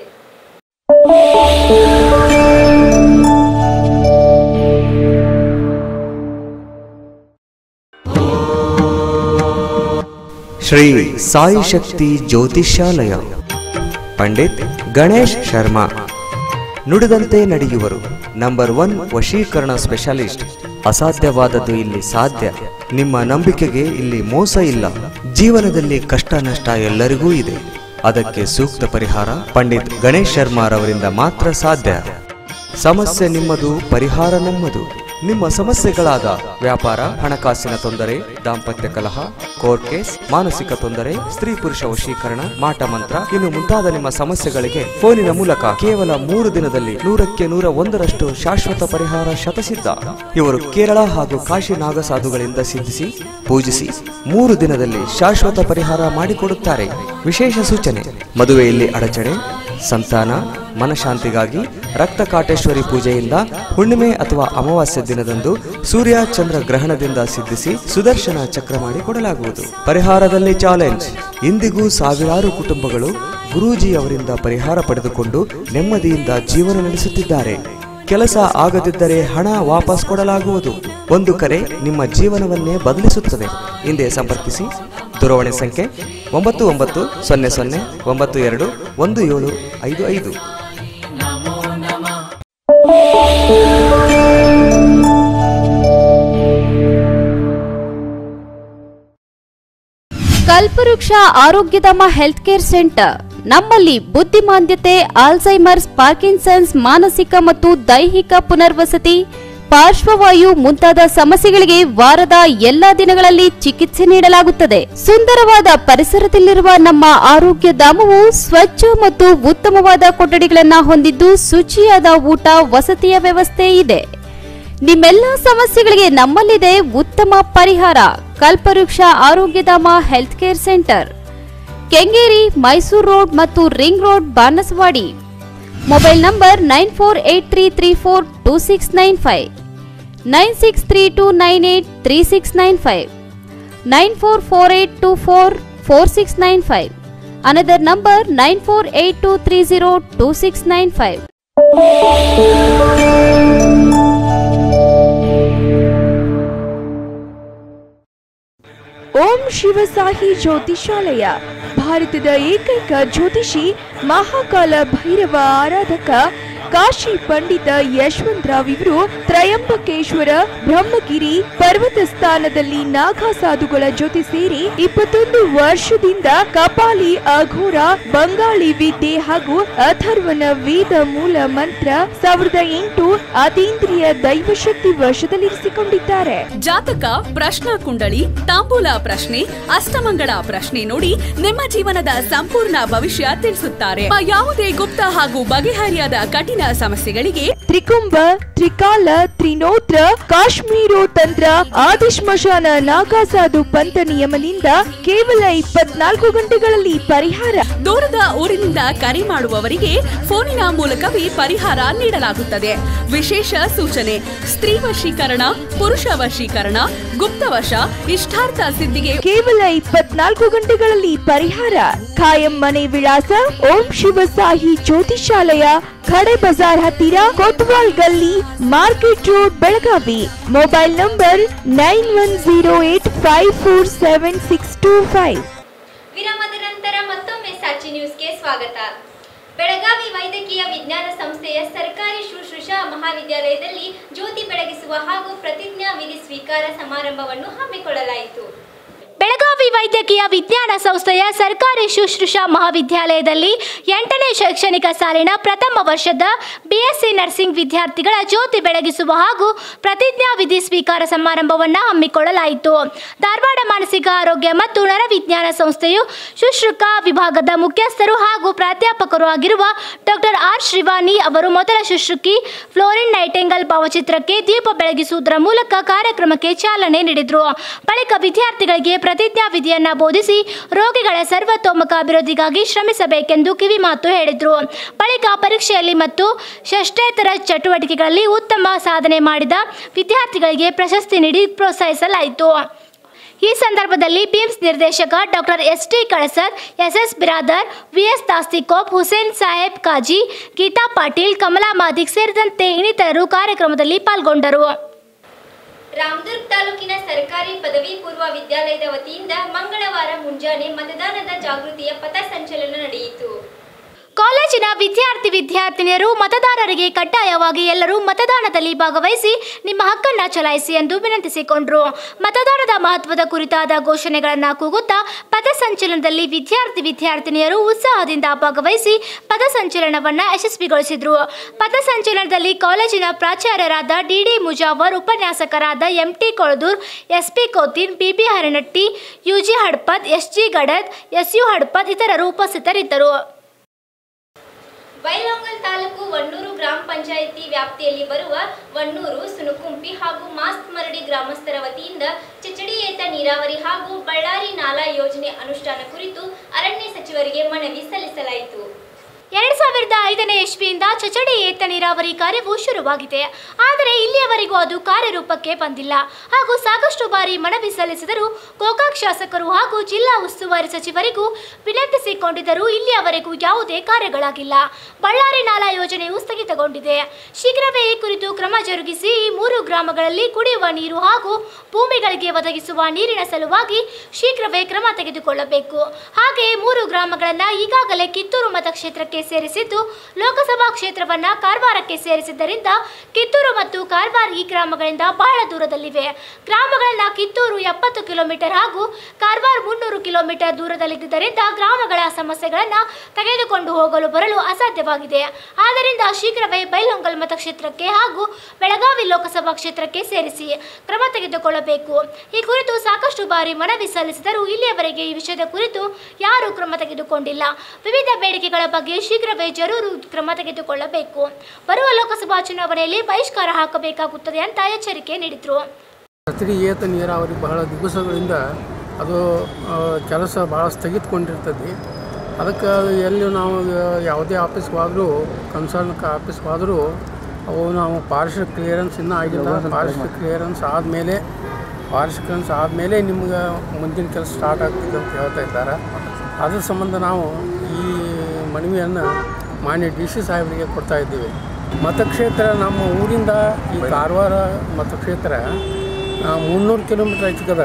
ಶ್ರೀ ಸಾಯಿ ಶಕ್ತಿ ಜ್ಯೋತಿಷ್ಯಾಲಯ ಪಂಡಿತ್ ಗಣೇಶ್ ಶರ್ಮಾ ನುಡಿದಂತೆ ನಡೆಯುವರು ನಂಬರ್ ಒನ್ ವಶೀಕರಣ ಸ್ಪೆಷಲಿಸ್ಟ್ ಅಸಾಧ್ಯವಾದದ್ದು ಇಲ್ಲಿ ಸಾಧ್ಯ ನಿಮ್ಮ ನಂಬಿಕೆಗೆ ಇಲ್ಲಿ ಮೋಸ ಇಲ್ಲ ಜೀವನದಲ್ಲಿ ಕಷ್ಟ ನಷ್ಟ ಎಲ್ಲರಿಗೂ ಇದೆ ಅದಕ್ಕೆ ಸೂಕ್ತ ಪರಿಹಾರ ಪಂಡಿತ್ ಗಣೇಶ್ ಶರ್ಮಾರವರಿಂದ ಮಾತ್ರ ಸಾಧ್ಯ ಸಮಸ್ಯೆ ನಿಮ್ಮದು ಪರಿಹಾರ ನಮ್ಮದು ನಿಮ್ಮ ಸಮಸ್ಯೆಗಳಾದ ವ್ಯಾಪಾರ ಹಣಕಾಸಿನ ತೊಂದರೆ ದಾಂಪತ್ಯ ಕಲಹ ಕೋರ್ಟ್ ಕೇಸ್ ಮಾನಸಿಕ ತೊಂದರೆ ಸ್ತ್ರೀ ಪುರುಷ ವಶೀಕರಣ ಮಾಟ ಮಂತ್ರ ಇನ್ನು ಮುಂತಾದ ನಿಮ್ಮ ಸಮಸ್ಯೆಗಳಿಗೆ ಫೋನಿನ ಮೂಲಕ ಕೇವಲ ಮೂರು ದಿನದಲ್ಲಿ ನೂರಕ್ಕೆ ನೂರ ಒಂದರಷ್ಟು ಶಾಶ್ವತ ಪರಿಹಾರ ಶತಸಿದ್ಧ ಇವರು ಕೇರಳ ಹಾಗೂ ಕಾಶಿ ನಾಗಸಾಧುಗಳಿಂದ ಸಿದ್ಧಿಸಿ ಪೂಜಿಸಿ ಮೂರು ದಿನದಲ್ಲಿ ಶಾಶ್ವತ ಪರಿಹಾರ ಮಾಡಿಕೊಡುತ್ತಾರೆ ವಿಶೇಷ ಸೂಚನೆ ಮದುವೆಯಲ್ಲಿ ಅಡಚಣೆ ಸಂತಾನ ಮನಶಾಂತಿಗಾಗಿ ರಕ್ತ ಕಾಟೇಶ್ವರಿ ಪೂಜೆಯಿಂದ ಹುಣ್ಣಿಮೆ ಅಥವಾ ಅಮಾವಾಸ್ಯ ದಿನದಂದು ಸೂರ್ಯ ಚಂದ್ರ ಗ್ರಹಣದಿಂದ ಸಿದ್ಧಿಸಿ ಸುದರ್ಶನ ಚಕ್ರ ಮಾಡಿ ಕೊಡಲಾಗುವುದು ಪರಿಹಾರದಲ್ಲಿ ಚಾಲೆಂಜ್ ಇಂದಿಗೂ ಸಾವಿರಾರು ಕುಟುಂಬಗಳು ಗುರೂಜಿ ಅವರಿಂದ ಪರಿಹಾರ ಪಡೆದುಕೊಂಡು ನೆಮ್ಮದಿಯಿಂದ ಜೀವನ ನಡೆಸುತ್ತಿದ್ದಾರೆ ಕೆಲಸ ಆಗದಿದ್ದರೆ ಹಣ ವಾಪಸ್ ಕೊಡಲಾಗುವುದು ಒಂದು ಕರೆ ನಿಮ್ಮ ಜೀವನವನ್ನೇ ಬದಲಿಸುತ್ತದೆ ಹಿಂದೆ ಸಂಪರ್ಕಿಸಿ ದೂರವಾಣಿ ಸಂಖ್ಯೆ ಒಂಬತ್ತು ಒಂಬತ್ತು ಸೊನ್ನೆ ಸೊನ್ನೆ ಒಂಬತ್ತು ಎರಡು ಒಂದು ಏಳು ಐದು ಐದು ಕಲ್ಪವೃಕ್ಷ ಆರೋಗ್ಯಧಾಮ ಹೆಲ್ತ್ ಕೇರ್ ಸೆಂಟರ್ ನಮ್ಮಲ್ಲಿ ಬುದ್ಧಿಮಾಂದ್ಯತೆ ಆಲ್ಝೈಮರ್ಸ್ ಪಾರ್ಕಿನ್ಸನ್ಸ್ ಮಾನಸಿಕ ಮತ್ತು ದೈಹಿಕ ಪುನರ್ವಸತಿ ಪಾರ್ಶ್ವವಾಯು ಮುಂತಾದ ಸಮಸ್ಯೆಗಳಿಗೆ ವಾರದ ಎಲ್ಲಾ ದಿನಗಳಲ್ಲಿ ಚಿಕಿತ್ಸೆ ನೀಡಲಾಗುತ್ತದೆ ಸುಂದರವಾದ ಪರಿಸರದಲ್ಲಿರುವ ನಮ್ಮ ಆರೋಗ್ಯ ಧಾಮವು ಸ್ವಚ್ಛ ಮತ್ತು ಉತ್ತಮವಾದ ಕೊಠಡಿಗಳನ್ನು ಹೊಂದಿದ್ದು ಶುಚಿಯಾದ ಊಟ ವಸತಿಯ ವ್ಯವಸ್ಥೆ ಇದೆ ನಿಮ್ಮೆಲ್ಲ ಸಮಸ್ಯೆಗಳಿಗೆ ನಮ್ಮಲ್ಲಿದೆ ಉತ್ತಮ ಪರಿಹಾರ Kalpavriksha Arogyadhama health care centre Kengeri Mysuru road ಮತ್ತು ring road Banaswadi mobile number nine four eight three three four two six nine five nine six three two nine eight three six nine five nine four four eight two four four six nine five another number nine four eight two three zero two six nine five Om Shivasahi Jyotishalaya ಭಾರತದ ಏಕೈಕ ಜ್ಯೋತಿಷಿ ಮಹಾಕಾಲ ಭೈರವ ಆರಾಧಕ ಕಾಶಿ ಪಂಡಿತ ಯಶವಂತರಾವ್ ಇವರು ತ್ರಯಂಬಕೇಶ್ವರ ಬ್ರಹ್ಮಗಿರಿ ಪರ್ವತ ಸ್ಥಾನದಲ್ಲಿ ನಾಗಾ ಸಾಧುಗಳ ಜೊತೆ ಸೇರಿ ಇಪ್ಪತ್ತೊಂದು ವರ್ಷದಿಂದ ಕಪಾಲಿ ಅಘೋರ ಬಂಗಾಳಿ ವಿದ್ಯೆ ಹಾಗೂ ಅಥರ್ವನ ವೇದ ಮೂಲ ಮಂತ್ರ ಸಾವಿರದ ಎಂಟು ಅತೀಂದ್ರಿಯ ದೈವಶಕ್ತಿ ವಶದಲ್ಲಿರಿಸಿಕೊಂಡಿದ್ದಾರೆ ಜಾತಕ ಪ್ರಶ್ನಾ ಕುಂಡಳಿ ತಾಂಬೂಲ ಪ್ರಶ್ನೆ ಅಷ್ಟಮಂಗಳ ಪ್ರಶ್ನೆ ನೋಡಿ ನಿಮ್ಮ ಜೀವನದ ಸಂಪೂರ್ಣ ಭವಿಷ್ಯ ತಿಳಿಸುತ್ತಾರೆ ನಿಮ್ಮ ಯಾವುದೇ ಗುಪ್ತ ಹಾಗೂ ಬಗೆಹರಿಯಾದ ಕಠಿಣ ಸಮಸ್ಯೆಗಳಿಗೆ ತ್ರಿಕುಂಭ ತ್ರಿಕಾಲ ತ್ರಿನೋತ್ರ ಕಾಶ್ಮೀರೋ ತಂತ್ರ ಆದಿಶ್ಮಶಾನ ನಾಗಾಸಾಧು ಪಂಥ ನಿಯಮದಿಂದ ಕೇವಲ ಇಪ್ಪತ್ನಾಲ್ಕು ಗಂಟೆಗಳಲ್ಲಿ ಪರಿಹಾರ ದೂರದ ಊರಿನಿಂದ ಕರೆ ಮಾಡುವವರಿಗೆ ಫೋನಿನ ಮೂಲಕವೇ ಪರಿಹಾರ ನೀಡಲಾಗುತ್ತದೆ ವಿಶೇಷ ಸೂಚನೆ ಸ್ತ್ರೀ ವಶೀಕರಣ ಪುರುಷ ವಶೀಕರಣ ಗುಪ್ತವಶ ಇಷ್ಟಾರ್ಥ ಸಿದ್ಧಿಗೆ ಕೇವಲ ಇಪ್ಪತ್ನಾಲ್ಕು ಗಂಟೆಗಳಲ್ಲಿ ಪರಿಹಾರ ಖಾಯಂ ಮನೆ ವಿಳಾಸ ಓಂ ಶಿವಸಾಹಿ ಜ್ಯೋತಿಷಾಲಯ ಖಡೆ ಬಜಾರ್ ಹತ್ತಿರ Kotwal Galli market road Belagavi mobile number nine one zero eight five four seven six two five ವಿರಾಮದ ನಂತರ ಮತ್ತೊಮ್ಮೆ ಸಾಚಿ ನ್ಯೂಸ್ಗೆ ಸ್ವಾಗತ ಬೆಳಗಾವಿ ವೈದ್ಯಕೀಯ ವಿಜ್ಞಾನ ಸಂಸ್ಥೆಯ ಸರ್ಕಾರಿ ಶುಶ್ರೂಷಾ ಮಹಾವಿದ್ಯಾಲಯದಲ್ಲಿ ಜ್ಯೋತಿ ಬೆಳಗಿಸುವ ಹಾಗೂ ಪ್ರತಿಜ್ಞಾ ವಿಧಿ ಸ್ವೀಕಾರ ಸಮಾರಂಭವನ್ನು ಹಮ್ಮಿಕೊಳ್ಳಲಾಯಿತು ಬೆಳಗಾವಿ ವೈದ್ಯಕೀಯ ವಿಜ್ಞಾನ ಸಂಸ್ಥೆಯ ಸರ್ಕಾರಿ ಶುಶ್ರೂಷಾ ಮಹಾವಿದ್ಯಾಲಯದಲ್ಲಿ ಎಂಟನೇ ಶೈಕ್ಷಣಿಕ ಸಾಲಿನ ಪ್ರಥಮ ವರ್ಷದ ಬಿಎಸ್ಸಿ ನರ್ಸಿಂಗ್ ವಿದ್ಯಾರ್ಥಿಗಳ ಜ್ಯೋತಿ ಬೆಳಗಿಸುವ ಹಾಗೂ ಪ್ರತಿಜ್ಞಾ ವಿಧಿ ಸ್ವೀಕಾರ ಸಮಾರಂಭವನ್ನು ಹಮ್ಮಿಕೊಳ್ಳಲಾಯಿತು ಧಾರವಾಡ ಮಾನಸಿಕ ಆರೋಗ್ಯ ಮತ್ತು ನರವಿಜ್ಞಾನ ಸಂಸ್ಥೆಯು ಶುಶ್ರೂಷಾ ವಿಭಾಗದ ಮುಖ್ಯಸ್ಥರು ಹಾಗೂ ಪ್ರಾಧ್ಯಾಪಕರು ಆಗಿರುವ ಡಾಕ್ಟರ್ ಆರ್ ಶ್ರೀವಾಣಿ ಅವರು ಮೊದಲ ಶುಶ್ರೂಷಕಿ ಫ್ಲೋರಿನ್ ನೈಟೆಂಗಲ್ ಭಾವಚಿತ್ರಕ್ಕೆ ದೀಪ ಬೆಳಗಿಸುವುದರ ಮೂಲಕ ಕಾರ್ಯಕ್ರಮಕ್ಕೆ ಚಾಲನೆ ನೀಡಿದರು ಬಳಿಕ ವಿದ್ಯಾರ್ಥಿಗಳಿಗೆ ಪ್ರತಿಜ್ಞಾ ವಿಧಿಯನ್ನ ಬೋಧಿಸಿ ರೋಗಿಗಳ ಸರ್ವತೋಮುಖ ಅಭಿವೃದ್ಧಿಗಾಗಿ ಶ್ರಮಿಸಬೇಕೆಂದು ಕಿವಿಮಾತು ಹೇಳಿದರು ಬಳಿಕ ಪರೀಕ್ಷೆಯಲ್ಲಿ ಮತ್ತು ಷಷ್ಠೇತರ ಚಟುವಟಿಕೆಗಳಲ್ಲಿ ಉತ್ತಮ ಸಾಧನೆ ಮಾಡಿದ ವಿದ್ಯಾರ್ಥಿಗಳಿಗೆ ಪ್ರಶಸ್ತಿ ನೀಡಿ ಪ್ರೋತ್ಸಾಹಿಸಲಾಯಿತು ಈ ಸಂದರ್ಭದಲ್ಲಿ ಬಿಮ್ಸ್ ನಿರ್ದೇಶಕ doctor S T Kalasar S S Biradar VS Tastikop Hussain Saheb Kazi Geeta Patil Kamala Madik ಸೇರಿದಂತೆ ಇನ್ನಿತರರು ಕಾರ್ಯಕ್ರಮದಲ್ಲಿ ಪಾಲ್ಗೊಂಡರು ರಾಮದುರ್ಗ್ ತಾಲೂಕಿನ ಸರ್ಕಾರಿ ಪದವಿ ಪೂರ್ವ ವಿದ್ಯಾಲಯದ ವತಿಯಿಂದ ಮಂಗಳವಾರ ಮುಂಜಾನೆ ಮತದಾನದ ಜಾಗೃತಿಯ ಪಥ ಸಂಚಲನ ನಡೆಯಿತು ಕಾಲೇಜಿನ ವಿದ್ಯಾರ್ಥಿ ವಿದ್ಯಾರ್ಥಿನಿಯರು ಮತದಾರರಿಗೆ ಕಡ್ಡಾಯವಾಗಿ ಎಲ್ಲರೂ ಮತದಾನದಲ್ಲಿ ಭಾಗವಹಿಸಿ ನಿಮ್ಮ ಹಕ್ಕನ್ನು ಚಲಾಯಿಸಿ ಎಂದು ವಿನಂತಿಸಿಕೊಂಡರು ಮತದಾನದ ಮಹತ್ವದ ಕುರಿತಾದ ಘೋಷಣೆಗಳನ್ನು ಕೂಗುತ್ತಾ ಪಥಸಂಚಲನದಲ್ಲಿ ವಿದ್ಯಾರ್ಥಿ ವಿದ್ಯಾರ್ಥಿನಿಯರು ಉತ್ಸಾಹದಿಂದ ಭಾಗವಹಿಸಿ ಪಥಸಂಚಲನವನ್ನು ಯಶಸ್ವಿಗೊಳಿಸಿದರು ಪಥಸಂಚಲನದಲ್ಲಿ ಕಾಲೇಜಿನ ಪ್ರಾಚಾರ್ಯರಾದ ಡಿಡಿ ಮುಜಾವರ್ ಉಪನ್ಯಾಸಕರಾದ MT Koladur SP Kotin BB Haranatti UG Hadpad SG Gadad SU Hadpad ಇತರರು ಉಪಸ್ಥಿತರಿದ್ದರು ಬೈಲಹೊಂಗಲ್ ತಾಲೂಕು ವಣ್ಣೂರು ಗ್ರಾಮ ಪಂಚಾಯಿತಿ ವ್ಯಾಪ್ತಿಯಲ್ಲಿ ಬರುವ ವಣ್ಣೂರು ಸುನುಕುಂಪಿ ಹಾಗೂ ಮಾಸ್ಕ್ ಮರಡಿ ಗ್ರಾಮಸ್ಥರ ವತಿಯಿಂದ ಚಿಚಡಿಯೇತ ನೀರಾವರಿ ಹಾಗೂ ಬಳ್ಳಾರಿ ನಾಲಾ ಯೋಜನೆ ಅನುಷ್ಠಾನ ಕುರಿತು ಅರಣ್ಯ ಸಚಿವರಿಗೆ ಮನವಿ ಸಲ್ಲಿಸಲಾಯಿತು ಎರಡು ಸಾವಿರದ ಐದನೇ ಇಸ್ವಿಯಿಂದ ಚಚಡಿ ಏತ ನೀರಾವರಿ ಕಾರ್ಯವು ಶುರುವಾಗಿದೆ ಆದರೆ ಇಲ್ಲಿಯವರೆಗೂ ಅದು ಕಾರ್ಯರೂಪಕ್ಕೆ ಬಂದಿಲ್ಲ ಹಾಗೂ ಸಾಕಷ್ಟು ಬಾರಿ ಮನವಿ ಸಲ್ಲಿಸಿದರೂ ಗೋಕಾಕ್ ಶಾಸಕರು ಹಾಗೂ ಜಿಲ್ಲಾ ಉಸ್ತುವಾರಿ ಸಚಿವರಿಗೂ ವಿನಂತಿಸಿಕೊಂಡಿದ್ದರೂ ಇಲ್ಲಿಯವರೆಗೂ ಯಾವುದೇ ಕಾರ್ಯಗಳಾಗಿಲ್ಲ ಬಳ್ಳಾರಿ ನಾಲಾ ಯೋಜನೆಯು ಸ್ಥಗಿತಗೊಂಡಿದೆ ಶೀಘ್ರವೇ ಈ ಕುರಿತು ಕ್ರಮ ಜರುಗಿಸಿ ಈ ಮೂರು ಗ್ರಾಮಗಳಲ್ಲಿ ಕುಡಿಯುವ ನೀರು ಹಾಗೂ ಭೂಮಿಗಳಿಗೆ ಒದಗಿಸುವ ನೀರಿನ ಸಲುವಾಗಿ ಶೀಘ್ರವೇ ಕ್ರಮ ತೆಗೆದುಕೊಳ್ಳಬೇಕು ಹಾಗೆಯೇ ಮೂರು ಗ್ರಾಮಗಳನ್ನು ಈಗಾಗಲೇ ಕಿತ್ತೂರು ಮತಕ್ಷೇತ್ರಕ್ಕೆ ಸೇರಿಸಿದ್ದು ಲೋಕಸಭಾ ಕ್ಷೇತ್ರವನ್ನ ಕಾರವಾರಕ್ಕೆ ಸೇರಿಸಿದ್ದರಿಂದ ಕಿತ್ತೂರು ಮತ್ತು ಕಾರವಾರ ಈ ಗ್ರಾಮಗಳಿಂದ ಬಹಳ ದೂರದಲ್ಲಿವೆ ಗ್ರಾಮಗಳನ್ನ ಕಿತ್ತೂರು ಎಪ್ಪತ್ತು ಕಿಲೋಮೀಟರ್ ಹಾಗೂ ಕಾರವಾರ ಮುನ್ನೂರು ಕಿಲೋಮೀಟರ್ ದೂರದಲ್ಲಿದ್ದರಿಂದ ಗ್ರಾಮಗಳ ಸಮಸ್ಯೆಗಳನ್ನು ತೆಗೆದುಕೊಂಡು ಹೋಗಲು ಬರಲು ಅಸಾಧ್ಯವಾಗಿದೆ ಆದ್ದರಿಂದ ಶೀಘ್ರವೇ ಬೈಲೊಂಗಲ್ ಮತಕ್ಷೇತ್ರಕ್ಕೆ ಹಾಗೂ ಬೆಳಗಾವಿ ಲೋಕಸಭಾ ಕ್ಷೇತ್ರಕ್ಕೆ ಸೇರಿಸಿ ಕ್ರಮ ತೆಗೆದುಕೊಳ್ಳಬೇಕು ಈ ಕುರಿತು ಸಾಕಷ್ಟು ಬಾರಿ ಮನವಿ ಸಲ್ಲಿಸಿದರೂ ಇಲ್ಲಿಯವರೆಗೆ ಈ ವಿಷಯದ ಕುರಿತು ಯಾರೂ ಕ್ರಮ ತೆಗೆದುಕೊಂಡಿಲ್ಲ ವಿವಿಧ ಬೇಡಿಕೆಗಳ ಬಗ್ಗೆ ಶೀಘ್ರವೇ ಜರೂರು ಕ್ರಮ ತೆಗೆದುಕೊಳ್ಳಬೇಕು ಬರುವ ಲೋಕಸಭಾ ಚುನಾವಣೆಯಲ್ಲಿ ಬಹಿಷ್ಕಾರ ಹಾಕಬೇಕಾಗುತ್ತದೆ ಅಂತ ಎಚ್ಚರಿಕೆ ನೀಡಿದರು ಕಚಡಿ ಏತ ನೀರಾವರಿ ಬಹಳ ದಿವಸಗಳಿಂದ ಅದು ಆ, ಕೆಲಸ ಭಾಳ ಸ್ಥಗಿತಗೊಂಡಿರ್ತದೆ ಅದಕ್ಕೆ ಎಲ್ಲಿ ನಾವು ಯಾವುದೇ ಆಫೀಸ್ಗೆ ಹೋದರೂ ಕನ್ಸರ್ನ್ ಆಫೀಸ್ಗೆ ಹೋದರೂ ಅವು ನಾವು ಫಾರೆಸ್ಟ್ ಕ್ಲಿಯರೆನ್ಸ್ ಇನ್ನೂ ಆಗಿಲ್ಲ ಫಾರೆಸ್ಟ್ ಕ್ಲಿಯರೆನ್ಸ್ ಆದಮೇಲೆ ಫಾರೆಸ್ಟ್ ಕ್ಲಿಯರೆನ್ಸ್ ಆದಮೇಲೆ ನಿಮ್ಗೆ ಮುಂದಿನ ಕೆಲಸ ಸ್ಟಾರ್ಟ್ ಆಗ್ತದೆ ಅಂತ ಹೇಳ್ತಾ ಇದ್ದಾರೆ ಅದ್ರ ಸಂಬಂಧ ನಾವು ಈ ಮನವಿಯನ್ನು ಮಾನ್ಯ ಡಿ ಸಿ ಸಾಹೇಬರಿಗೆ ಕೊಡ್ತಾ ಇದ್ದೀವಿ ಮತಕ್ಷೇತ್ರ ನಮ್ಮ ಊರಿಂದ ಈ ಕಾರವಾರ ಮತಕ್ಷೇತ್ರ ಮುನ್ನೂರು ಕಿಲೋಮೀಟ್ರ್ ಐತದ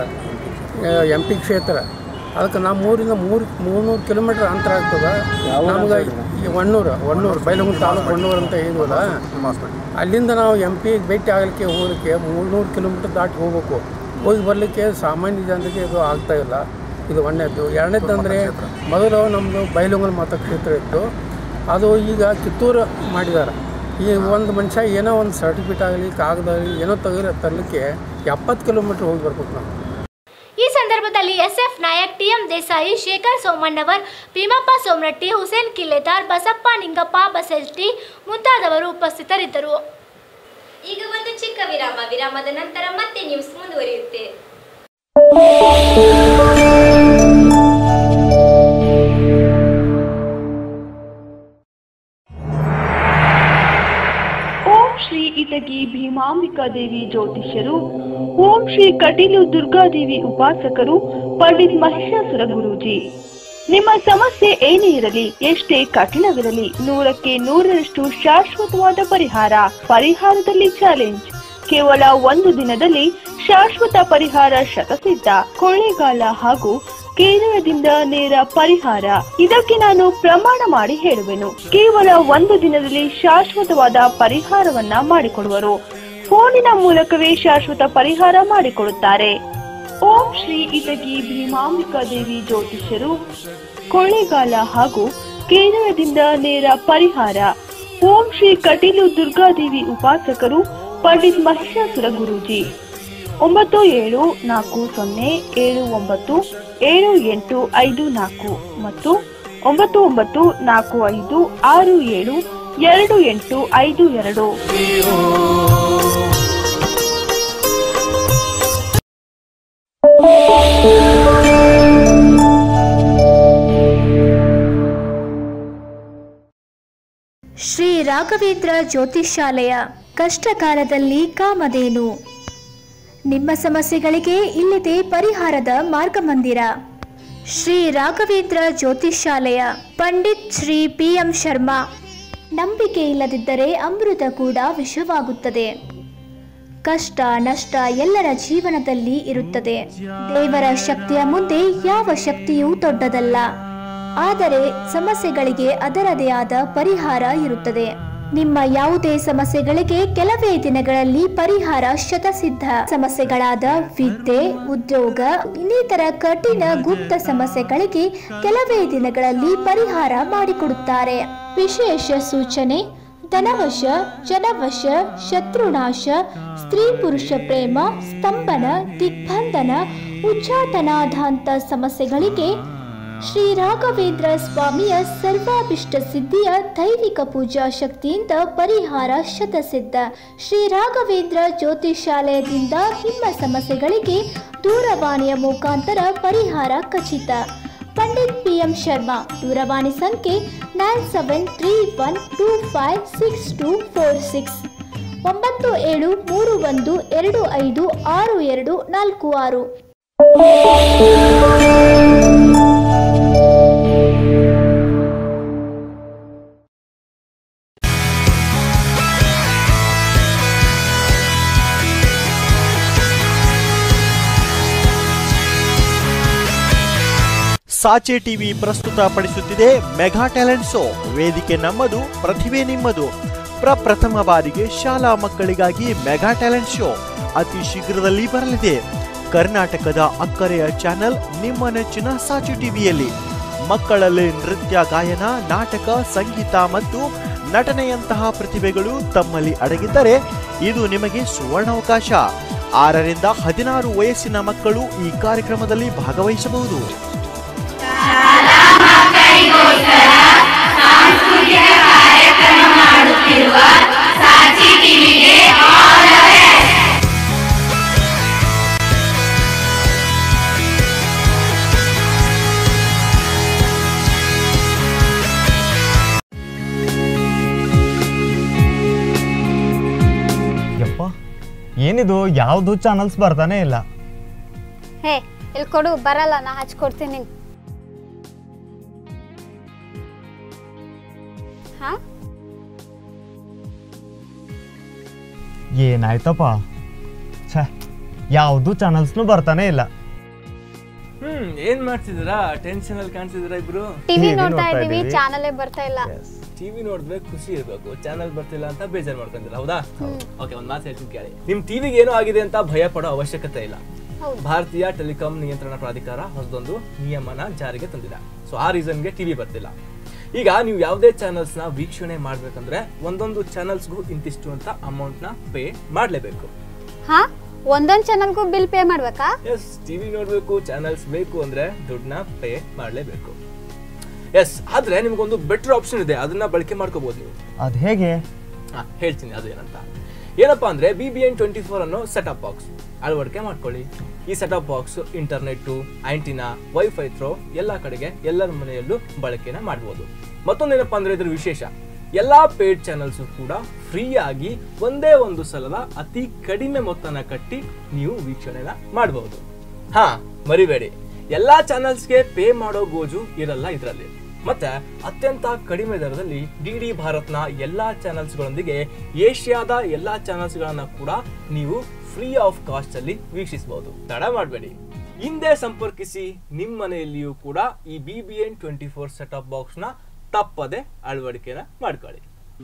ಎಂ ಪಿ ಕ್ಷೇತ್ರ ಅದಕ್ಕೆ ನಮ್ಮ ಊರಿಂದ ಮೂರು ಮೂರ್ನೂರು ಕಿಲೋಮೀಟ್ರ್ ಅಂತರ ಆಗ್ತದೆ ನಮ್ಗೆ ಈ ಒಣ್ಣೂರು ಒಣ್ಣೂರು ಬೈಲಗುಂದ ತಾಲೂಕು ಒಣ್ಣೂರು ಅಂತ ಹೇಳಿದ್ವಲ್ಲ ಅಲ್ಲಿಂದ ನಾವು ಎಂ ಪಿ ಭೇಟಿ ಆಗಲಿಕ್ಕೆ ಹೋಗಲಿಕ್ಕೆ ಮೂರ್ನೂರು ಕಿಲೋಮೀಟ್ರ್ ದಾಟಿ ಹೋಗ್ಬೇಕು ಹೋಗಿ ಬರಲಿಕ್ಕೆ ಸಾಮಾನ್ಯ ಜನರಿಗೆ ಇದು ಆಗ್ತಾ ಇಲ್ಲ ಇದು ಒಂದನೇದ್ದು ಎರಡನೇದ್ದು ಅಂದರೆ ಮೊದಲು ನಮ್ಮದು ಬೈಲುಂಗಲ್ ಮತಕ್ಷೇತ್ರ ಇತ್ತು ಅದು ಈಗ ಕಿತ್ತೂರು ಮಾಡಿದ್ದಾರೆ ಈ ಒಂದು ಮನುಷ್ಯ ಏನೋ ಒಂದು ಸರ್ಟಿಫಿಕೇಟ್ ಆಗಲಿ ಕಾಗದ ಆಗಲಿ ಏನೋ ತೆಗೆದ್ರೆ ತರಲಿಕ್ಕೆ ಎಪ್ಪತ್ತು ಕಿಲೋಮೀಟ್ರ್ ಹೋಗಿ ಬರ್ಬೇಕು ನಾವು ಈ ಸಂದರ್ಭದಲ್ಲಿ ಎಸ್ಎಫ್ ನಾಯಕ್ ಟಿಎಂ ದೇಸಾಯಿ ಶೇಖರ್ ಸೋಮಣ್ಣವರ್ ಭೀಮಪ್ಪ ಸೋಮರಟ್ಟಿ ಹುಸೇನ್ ಕಿಲ್ಲೆದಾರ್ ಬಸಪ್ಪ ನಿಂಗಪ್ಪ ಬಸೆಲ್ಟಿ ಮುಂತಾದವರು ಉಪಸ್ಥಿತರಿದ್ದರು ಈಗ ಒಂದು ಚಿಕ್ಕ ವಿರಾಮ ವಿರಾಮದ ನಂತರ ಮತ್ತೆ ನ್ಯೂಸ್ ಮುಂದುವರಿಯುತ್ತೆ ಓಂ ಶ್ರೀ ಇಟಗಿ ಭೀಮಾಂಬಿಕಾ ದೇವಿ ಜ್ಯೋತಿಷ್ಯರು ಓಂ ಶ್ರೀ ಕಟೀಲು ದುರ್ಗಾದೇವಿ ಉಪಾಸಕರು ಪಂಡಿತ್ ಮಹಿಷಾಸುರ ಗುರೂಜಿ ನಿಮ್ಮ ಸಮಸ್ಯೆ ಏನೇ ಇರಲಿ ಎಷ್ಟೇ ಕಠಿಣವಿರಲಿ ನೂರಕ್ಕೆ ನೂರರಷ್ಟು ಶಾಶ್ವತವಾದ ಪರಿಹಾರ ಪರಿಹಾರದಲ್ಲಿ ಚಾಲೆಂಜ್ ಕೇವಲ ಒಂದು ದಿನದಲ್ಲಿ ಶಾಶ್ವತ ಪರಿಹಾರ ಶತಸಿದ್ಧ ಕೊಳ್ಳೇಗಾಲ ಹಾಗೂ ಕೇರಳದಿಂದ ನೇರ ಪರಿಹಾರ ಇದಕ್ಕೆ ನಾನು ಪ್ರಮಾಣ ಮಾಡಿ ಹೇಳುವೆನು ಕೇವಲ ಒಂದು ದಿನದಲ್ಲಿ ಶಾಶ್ವತವಾದ ಪರಿಹಾರವನ್ನ ಮಾಡಿಕೊಡುವರು ಫೋನಿನ ಮೂಲಕವೇ ಶಾಶ್ವತ ಪರಿಹಾರ ಮಾಡಿಕೊಡುತ್ತಾರೆ ಓಂ ಶ್ರೀ ಇಟಗಿ ಭೀಮಾಂಬಿಕಾ ದೇವಿ ಜ್ಯೋತಿಷ್ಯರು ಕೊಳ್ಳೇಗಾಲ ಹಾಗೂ ಕೇರಳದಿಂದ ನೇರ ಪರಿಹಾರ ಓಂ ಶ್ರೀ ಕಟೀಲು ದುರ್ಗಾದೇವಿ ಉಪಾಸಕರು ಪಂಡಿತ್ ಮಹಿಷಾಸುರ ಗುರೂಜಿ ಒಂಬತ್ತು ಏಳು ನಾಲ್ಕು ಸೊನ್ನೆ ಏಳು ಒಂಬತ್ತು ಏಳು ಎಂಟು ಐದು ನಾಲ್ಕು ಮತ್ತು ಒಂಬತ್ತು ಒಂಬತ್ತು ನಾಲ್ಕು ಐದು ಆರು ಏಳು ಎರಡು ಎಂಟು ಐದು ಎರಡು ಶ್ರೀ ರಾಘವೇಂದ್ರ ಜ್ಯೋತಿಷಾಲಯ ಕಷ್ಟಕಾಲದಲ್ಲಿ ಕಾಮಧೇನು ನಿಮ್ಮ ಸಮಸ್ಯೆಗಳಿಗೆ ಇಲ್ಲಿದೆ ಪರಿಹಾರದ ಮಾರ್ಗಮಂದಿರ ಶ್ರೀ ರಾಘವೇಂದ್ರ ಜ್ಯೋತಿಷಾಲಯ ಪಂಡಿತ್ ಶ್ರೀ ಪಿ ಎಂ ಶರ್ಮಾ ನಂಬಿಕೆ ಇಲ್ಲದಿದ್ದರೆ ಅಮೃತ ಕೂಡ ವಿಷವಾಗುತ್ತದೆ ಕಷ್ಟ ನಷ್ಟ ಎಲ್ಲರ ಜೀವನದಲ್ಲಿ ಇರುತ್ತದೆ ದೇವರ ಶಕ್ತಿಯ ಮುಂದೆ ಯಾವ ಶಕ್ತಿಯೂ ದೊಡ್ಡದಲ್ಲ ಆದರೆ ಸಮಸ್ಯೆಗಳಿಗೆ ಅದರದೇ ಆದ ಪರಿಹಾರ ಇರುತ್ತದೆ ನಿಮ್ಮ ಯಾವುದೇ ಸಮಸ್ಯೆಗಳಿಗೆ ಕೆಲವೇ ದಿನಗಳಲ್ಲಿ ಪರಿಹಾರ ಶತಸಿದ್ಧ ಸಮಸ್ಯೆಗಳಾದ ವಿದ್ಯೆ ಉದ್ಯೋಗ ಇನ್ನಿತರ ಕಠಿಣ ಗುಪ್ತ ಸಮಸ್ಯೆಗಳಿಗೆ ಕೆಲವೇ ದಿನಗಳಲ್ಲಿ ಪರಿಹಾರ ಮಾಡಿಕೊಡುತ್ತಾರೆ ವಿಶೇಷ ಸೂಚನೆ ಧನವಶ ಜನವಶ ಶತ್ರುನಾಶ ಸ್ತ್ರೀ ಪುರುಷ ಪ್ರೇಮ ಸ್ತಂಭನ ದಿಗ್ಬಂಧನ ಉಚ್ಚಾಟನಾಧಾಂತ ಸಮಸ್ಯೆಗಳಿಗೆ ಶ್ರೀ ರಾಘವೇಂದ್ರ ಸ್ವಾಮಿಯ ಸರ್ವಾಭಿಷ್ಟ ಸಿದ್ಧಿಯ ದೈವಿಕ ಪೂಜಾ ಶಕ್ತಿಯಿಂದ ಪರಿಹಾರ ಶತಸಿದ್ಧ ಶ್ರೀ ರಾಘವೇಂದ್ರ ಜ್ಯೋತಿಷಾಲಯದಿಂದ ನಿಮ್ಮ ಸಮಸ್ಯೆಗಳಿಗೆ ದೂರವಾಣಿಯ ಮುಖಾಂತರ ಪರಿಹಾರ ಖಚಿತ Pandit P V M Sharma ದೂರವಾಣಿ ಸಂಖ್ಯೆ nine seven three one two five six two four six ಒಂಬತ್ತು ಏಳು ಮೂರು ಒಂದು ಎರಡು ಐದು ಆರು ಎರಡು ನಾಲ್ಕು ಆರು ಸಾಚೆ ಟಿವಿ ಪ್ರಸ್ತುತಪಡಿಸುತ್ತಿದೆ ಮೆಗಾ ಟ್ಯಾಲೆಂಟ್ ಶೋ ವೇದಿಕೆ ನಮ್ಮದು ಪ್ರತಿಭೆ ನಿಮ್ಮದು ಪ್ರಪ್ರಥಮ ಬಾರಿಗೆ ಶಾಲಾ ಮಕ್ಕಳಿಗಾಗಿ ಮೆಗಾ ಟ್ಯಾಲೆಂಟ್ ಶೋ ಅತಿ ಶೀಘ್ರದಲ್ಲಿ ಬರಲಿದೆ ಕರ್ನಾಟಕದ ಅಕ್ಕರೆಯ ಚಾನೆಲ್ ನಿಮ್ಮ ನೆಚ್ಚಿನ ಸಾಚು ಟಿವಿಯಲ್ಲಿ ಮಕ್ಕಳಲ್ಲಿ ನೃತ್ಯ ಗಾಯನ ನಾಟಕ ಸಂಗೀತ ಮತ್ತು ನಟನೆಯಂತಹ ಪ್ರತಿಭೆಗಳು ತಮ್ಮಲ್ಲಿ ಅಡಗಿದ್ದರೆ ಇದು ನಿಮಗೆ ಸುವರ್ಣಾವಕಾಶ ಆರರಿಂದ ಹದಿನಾರು ವಯಸ್ಸಿನ ಮಕ್ಕಳು ಈ ಕಾರ್ಯಕ್ರಮದಲ್ಲಿ ಭಾಗವಹಿಸಬಹುದು ಯಪ್ಪ ಏನಿದು ಯಾವುದು ಚಾನಲ್ಸ್ ಬರ್ತಾನೆ ಇಲ್ಲ ಹೇ ಇಲ್ಲಿ ಕೊಡು ಬರಲ್ಲ ನಾ ಹಚ್ಕೊಡ್ತೀನಿ ನಿಂಗೆ ಹಾ ಏನಾಯ್ತಪ್ಪ ಛೇ ಯಾವುದು ಚಾನಲ್ಸ್ನು ಬರ್ತಾನೆ ಇಲ್ಲ ಹ್ಮ್ ಏನ್ ಮಾಡ್ತಿದ್ದೀರಾ ಟೆನ್ಷನ್ ಅಲ್ಲಿ ಕಾಣ್ತಿದ್ದೀರಾ ಇಬ್ರು ಟಿವಿ ನೋಡ್ತಾ ಇದೀವಿ ಚಾನಲೇ ಬರ್ತಾ ಇಲ್ಲ ಟಿವಿ ನೋಡಿದ್ರೆ ಖುಷಿ ಇರ್ಬೇಕು ಚಾನಲ್ ಬರ್ತಿಲ್ಲ ಅಂತ ಬೇಜಾರ್ ಮಾಡ್ಕೊಂತೀರ ಹೌದಾ ಓಕೆ ಒಂದ್ ಮಾತು ಹೇಳ್ತೀನಿ ಕೇಳಿ ನಿಮ್ ಟಿವಿಗೆ ಏನೋ ಆಗಿದೆ ಅಂತ ಭಯ ಪಡೋ ಅವಶ್ಯಕತೆ ಇಲ್ಲ ಹೌದು. ಭಾರತೀಯ ಟೆಲಿಕಾಂ ನಿಯಂತ್ರಣ ಪ್ರಾಧಿಕಾರ ಹೊಸದೊಂದು ನಿಯಮನ ಜಾರಿಗೆ ತಂದಿದೆ ಸೊ ಆ ರೀಸನ್ಗೆ ಟಿವಿ ಬರ್ತಿಲ್ಲ ಈಗ ನೀವು ಯಾವುದೇ ಚಾನಲ್ಸ್ ನ ವೀಕ್ಷಣೆ ಮಾಡ್ಬೇಕಂದ್ರೆ ಒಂದೊಂದು ಚಾನಲ್ಸ್ಗೂ ಇಂತಿಷ್ಟು ಅಂತ ಅಮೌಂಟ್ ನ ಪೇ ಮಾಡ್ಲೇಬೇಕು ಹಾ ಒಂದೊಂದ್ ಚಾನಲ್ಗೂ ಬಿಲ್ ಪೇ ಮಾಡ್ಬೇಕಾ ಎಸ್ ಟಿವಿ ನೋಡ್ಬೇಕು ಚಾನಲ್ಸ್ ಬೇಕು ಅಂದ್ರೆ ದುಡ್ಡನ್ನ ಪೇ ಮಾಡ್ಲೇಬೇಕು ಎಸ್ ಆದ್ರೆ ನಿಮ್ಗೊಂದು ಬೆಟರ್ ಆಪ್ಷನ್ ಇದೆ ಅದನ್ನ ಬಳಕೆ ಮಾಡ್ಕೋಬಹುದು ನೀವು ಅದು ಹೇಗೆ ಹಾ, ಹೇಳ್ತೀನಿ ಅದು ಏನಂತ ಏನಪ್ಪಾ ಅಂದ್ರೆ B B N twenty four ಅನ್ನೋ ಸೆಟಪ್ ಬಾಕ್ಸ್ ಅಳವಡಿಕೆ ಮಾಡ್ಕೊಳ್ಳಿ ಈ setup box internet antenna wifi through ಎಲ್ಲಾ ಕಡೆಗೆ ಎಲ್ಲರ ಮನೆಯಲ್ಲೂ ಬಳಕೆನ ಮಾಡಬಹುದು ಮತ್ತೊಂದೇನಪ್ಪಾ ಅಂದ್ರೆ ಇದ್ರ ವಿಶೇಷ ಎಲ್ಲಾ ಪೇಡ್ ಚಾನಲ್ಸ್ ಕೂಡ ಫ್ರೀ ಆಗಿ ಒಂದೇ ಒಂದು ಸಲದ ಅತಿ ಕಡಿಮೆ ಮೊತ್ತನ ಕಟ್ಟಿ ನೀವು ವೀಕ್ಷಣೆನ ಮಾಡಬಹುದು ಹಾ ಮರಿಬೇಡಿ ಎಲ್ಲಾ ಚಾನಲ್ಸ್ಗೆ ಪೇ ಮಾಡೋ ಗೋಜು ಇರಲ್ಲ ಇದರಲ್ಲಿ ಮತ್ತೆ ಅತ್ಯಂತ ಕಡಿಮೆ ದರದಲ್ಲಿ ಡಿ ಡಿ ಭಾರತ್ನ ಎಲ್ಲಾ ಚಾನಲ್ಸ್ಗಳೊಂದಿಗೆ ಏಷ್ಯಾದ ಎಲ್ಲಾ ಚಾನಲ್ಸ್ಗಳನ್ನ ಕೂಡ ನೀವು ಫ್ರೀ ಆಫ್ ಕಾಸ್ಟ್ ಅಲ್ಲಿ ವೀಕ್ಷಿಸಬಹುದು ತಡ ಮಾಡಬೇಡಿ ಹಿಂದೆ ಸಂಪರ್ಕಿಸಿ ನಿಮ್ಮ ಮನೆಯಲ್ಲಿಯೂ ಕೂಡ ಈ B B N twenty four setup box ನ ತಪ್ಪದೆ ಅಳವಡಿಕೆನ ಮಾಡ್ಕೊಳ್ಳಿ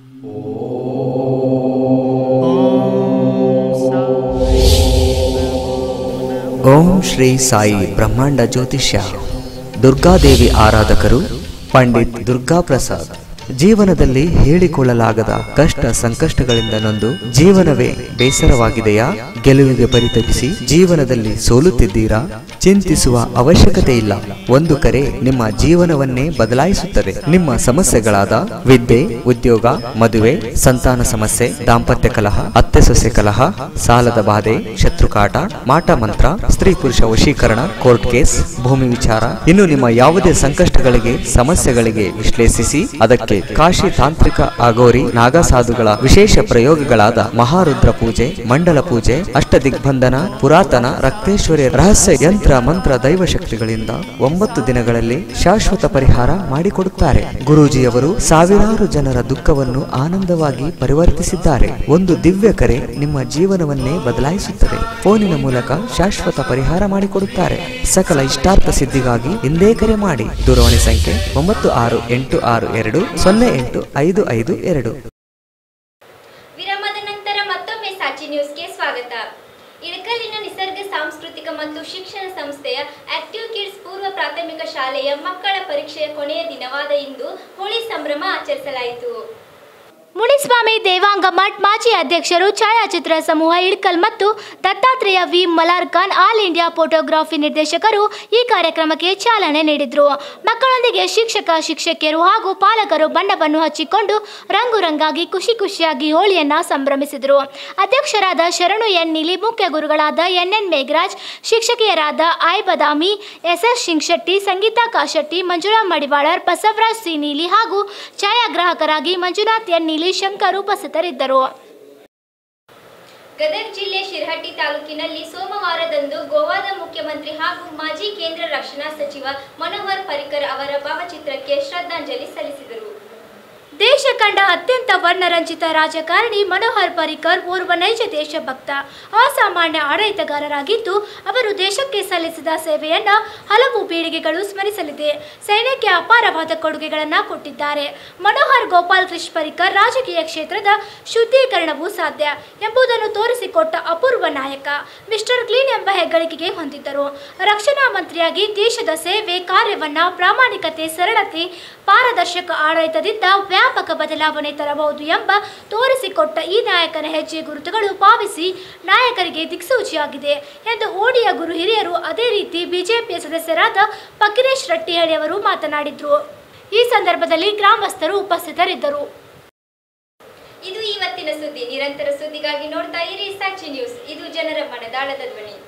ಓಂ ಶ್ರೀ ಸಾಯಿ ಬ್ರಹ್ಮಾಂಡ ಜ್ಯೋತಿಷ್ಯ ದುರ್ಗಾದೇವಿ ಆರಾಧಕರು ಪಂಡಿತ್ ದುರ್ಗಾ ಪ್ರಸಾದ್ ಜೀವನದಲ್ಲಿ ಹೇಳಿಕೊಳ್ಳಲಾಗದ ಕಷ್ಟ ಸಂಕಷ್ಟಗಳಿಂದ ನೊಂದು ಜೀವನವೇ ಬೇಸರವಾಗಿದೆಯಾ ಗೆಲುವಿಗೆ ಪರಿತಪಿಸಿ ಜೀವನದಲ್ಲಿ ಸೋಲುತ್ತಿದ್ದೀರಾ ಚಿಂತಿಸುವ ಅವಶ್ಯಕತೆ ಇಲ್ಲ ಒಂದು ಕರೆ ನಿಮ್ಮ ಜೀವನವನ್ನೇ ಬದಲಾಯಿಸುತ್ತದೆ ನಿಮ್ಮ ಸಮಸ್ಯೆಗಳಾದ ವಿದ್ಯೆ ಉದ್ಯೋಗ ಮದುವೆ ಸಂತಾನ ಸಮಸ್ಯೆ ದಾಂಪತ್ಯ ಕಲಹ ಅತ್ತೆ ಸೊಸೆ ಕಲಹ ಸಾಲದ ಬಾಧೆ ಶತ್ರುಕಾಟ ಮಾಟ ಮಂತ್ರ ಸ್ತ್ರೀ ಪುರುಷ ವಶೀಕರಣ ಕೋರ್ಟ್ ಕೇಸ್ ಭೂಮಿ ವಿಚಾರ ಇನ್ನು ನಿಮ್ಮ ಯಾವುದೇ ಸಂಕಷ್ಟಗಳಿಗೆ ಸಮಸ್ಯೆಗಳಿಗೆ ವಿಶ್ಲೇಷಿಸಿ ಅದಕ್ಕೆ ಕಾಶಿ ತಾಂತ್ರಿಕ ಅಗೋರಿ ನಾಗಸಾಧುಗಳ ವಿಶೇಷ ಪ್ರಯೋಗಗಳಾದ ಮಹಾರುದ್ರ ಪೂಜೆ ಮಂಡಲ ಪೂಜೆ ಅಷ್ಟದಿಗ್ಬಂಧನ ಪುರಾತನ ರಕ್ತೇಶ್ವರಿ ರಹಸ್ಯ ಯಂತ್ರ ಮಂತ್ರ ದೈವ ಶಕ್ತಿಗಳಿಂದ ಒಂಬತ್ತು ದಿನಗಳಲ್ಲಿ ಶಾಶ್ವತ ಪರಿಹಾರ ಮಾಡಿಕೊಡುತ್ತಾರೆ ಗುರೂಜಿಯವರು ಸಾವಿರಾರು ಜನರ ದುಃಖವನ್ನು ಆನಂದವಾಗಿ ಪರಿವರ್ತಿಸಿದ್ದಾರೆ ಒಂದು ದಿವ್ಯ ಕರೆ ನಿಮ್ಮ ಜೀವನವನ್ನೇ ಬದಲಾಯಿಸುತ್ತದೆ ಫೋನಿನ ಮೂಲಕ ಶಾಶ್ವತ ಪರಿಹಾರ ಮಾಡಿಕೊಡುತ್ತಾರೆ ಸಕಲ ಇಷ್ಟಾರ್ಥ ಸಿದ್ಧಿಗಾಗಿ ಹಿಂದೆ ಕರೆ ಮಾಡಿ ದೂರವಾಣಿ ಸಂಖ್ಯೆ ಒಂಬತ್ತು ಆರು ಎಂಟು ಆರು ಎರಡು ಸೊನ್ನೆ ಎಂಟು ಐದು ಐದು ಎರಡು ವಿರಾಮದ ನಂತರ ಮತ್ತೊಮ್ಮೆ ಸಾಚಿ ನ್ಯೂಸ್ಗೆ ಸ್ವಾಗತ ಇಳಕಲ್ಲಿನ ನಿಸರ್ಗ ಸಾಂಸ್ಕೃತಿಕ ಮತ್ತು ಶಿಕ್ಷಣ ಸಂಸ್ಥೆಯ ಆಕ್ಟಿವ್ ಕಿಡ್ಸ್ ಪೂರ್ವ ಪ್ರಾಥಮಿಕ ಶಾಲೆಯ ಮಕ್ಕಳ ಪರೀಕ್ಷೆಯ ಕೊನೆಯ ದಿನವಾದ ಇಂದು ಹೋಳಿ ಸಂಭ್ರಮ ಆಚರಿಸಲಾಯಿತು ಮುನಿಸ್ವಾಮಿ ದೇವಾಂಗ ಮಠ್ ಮಾಜಿ ಅಧ್ಯಕ್ಷರು ಛಾಯಾಚಿತ್ರ ಸಮೂಹ ಇಳ್ಕಲ್ ಮತ್ತು Dattatreya V Malar Khan all India photography ನಿರ್ದೇಶಕರು ಈ ಕಾರ್ಯಕ್ರಮಕ್ಕೆ ಚಾಲನೆ ನೀಡಿದರು ಮಕ್ಕಳೊಂದಿಗೆ ಶಿಕ್ಷಕ ಶಿಕ್ಷಕಿಯರು ಹಾಗೂ ಪಾಲಕರು ಬಣ್ಣವನ್ನು ಹಚ್ಚಿಕೊಂಡು ರಂಗು ರಂಗಾಗಿ ಖುಷಿ ಖುಷಿಯಾಗಿ ಹೋಳಿಯನ್ನ ಸಂಭ್ರಮಿಸಿದರು ಅಧ್ಯಕ್ಷರಾದ ಶರಣು ಎನ್ ನೀಲಿ ಮುಖ್ಯ ಗುರುಗಳಾದ ಎನ್ ಎನ್ ಮೇಘರಾಜ್ ಶಿಕ್ಷಕಿಯರಾದ I Badami S S Shingshetti Sangeeta Kashetti Manjula Madivalar Basavaraj C Neeli ಹಾಗೂ ಛಾಯಾಗ್ರಾಹಕರಾಗಿ ಮಂಜುನಾಥ್ ಎನ್ ನೀಲಿ ಶಂಕರ್ ಉಪಸ್ಥಿತರಿದ್ದರು ಗದಗ ಜಿಲ್ಲೆ ಶಿರಹಟ್ಟಿ ತಾಲೂಕಿನಲ್ಲಿ ಸೋಮವಾರದಂದು ಗೋವಾದ ಮುಖ್ಯಮಂತ್ರಿ ಹಾಗೂ ಮಾಜಿ ಕೇಂದ್ರ ರಕ್ಷಣಾ ಸಚಿವ ಮನೋಹರ್ ಪರಿಕರ್ ಅವರ ಭಾವಚಿತ್ರಕ್ಕೆ ಶ್ರದ್ಧಾಂಜಲಿ ಸಲ್ಲಿಸಿದರು ದೇಶ ಕಂಡ ಅತ್ಯಂತ ವರ್ಣರಂಜಿತ ರಾಜಕಾರಣಿ ಮನೋಹರ್ ಪರಿಕರ್ ಓರ್ವ ನೈಜ ದೇಶಭಕ್ತ ಅಸಾಮಾನ್ಯ ಆಡಳಿತಗಾರರಾಗಿದ್ದು ಅವರು ದೇಶಕ್ಕೆ ಸಲ್ಲಿಸಿದ ಸೇವೆಯನ್ನ ಹಲವು ಪೀಳಿಗೆಗಳು ಸ್ಮರಿಸಲಿದೆ ಸೈನ್ಯಕ್ಕೆ ಅಪಾರವಾದ ಕೊಡುಗೆಗಳನ್ನು ಕೊಟ್ಟಿದ್ದಾರೆ ಮನೋಹರ್ ಗೋಪಾಲ್ ಕೃಷ್ಣ ಪರಿಕರ್ ರಾಜಕೀಯ ಕ್ಷೇತ್ರದ ಶುದ್ಧೀಕರಣವೂ ಸಾಧ್ಯ ಎಂಬುದನ್ನು ತೋರಿಸಿಕೊಟ್ಟ ಅಪೂರ್ವ ನಾಯಕ ಮಿಸ್ಟರ್ ಕ್ಲೀನ್ ಎಂಬ ಹೆಗ್ಗಳಿಕೆಗೆ ಹೊಂದಿದ್ದರು ರಕ್ಷಣಾ ಮಂತ್ರಿಯಾಗಿ ದೇಶದ ಸೇವೆ ಕಾರ್ಯವನ್ನ ಪ್ರಾಮಾಣಿಕತೆ ಸರಳತೆ ಪಾರದರ್ಶಕ ಆಡಳಿತದಿಂದ ವ್ಯಾಪಕ ಬದಲಾವಣೆ ತರಬಹುದು ಎಂಬ ತೋರಿಸಿಕೊಟ್ಟ ಈ ನಾಯಕನ ಹೆಜ್ಜೆ ಗುರುತುಗಳು ಭಾವಿಸಿ ನಾಯಕರಿಗೆ ದಿಕ್ಸೂಚಿಯಾಗಿದೆ ಎಂದು ಓಡಿಯ ಗುರು ಹಿರಿಯರು ಅದೇ ರೀತಿ ಬಿಜೆಪಿಯ ಸದಸ್ಯರಾದ ಫಕೀರೇಶ್ ರಟ್ಟಿಹಳ್ಳಿ ಅವರು ಮಾತನಾಡಿದರು ಈ ಸಂದರ್ಭದಲ್ಲಿ ಗ್ರಾಮಸ್ಥರು ಉಪಸ್ಥಿತರಿದ್ದರು ಇದು ಇವತ್ತಿನ ಸುದ್ದಿ ನಿರಂತರ ಸುದ್ದಿಗಾಗಿ ನೋಡ್ತಾ ಇರಿ ಸಾಕ್ಷಿ ನ್ಯೂಸ್ ಇದು ಜನರ ಮನದಾಳದ ಧ್ವನಿ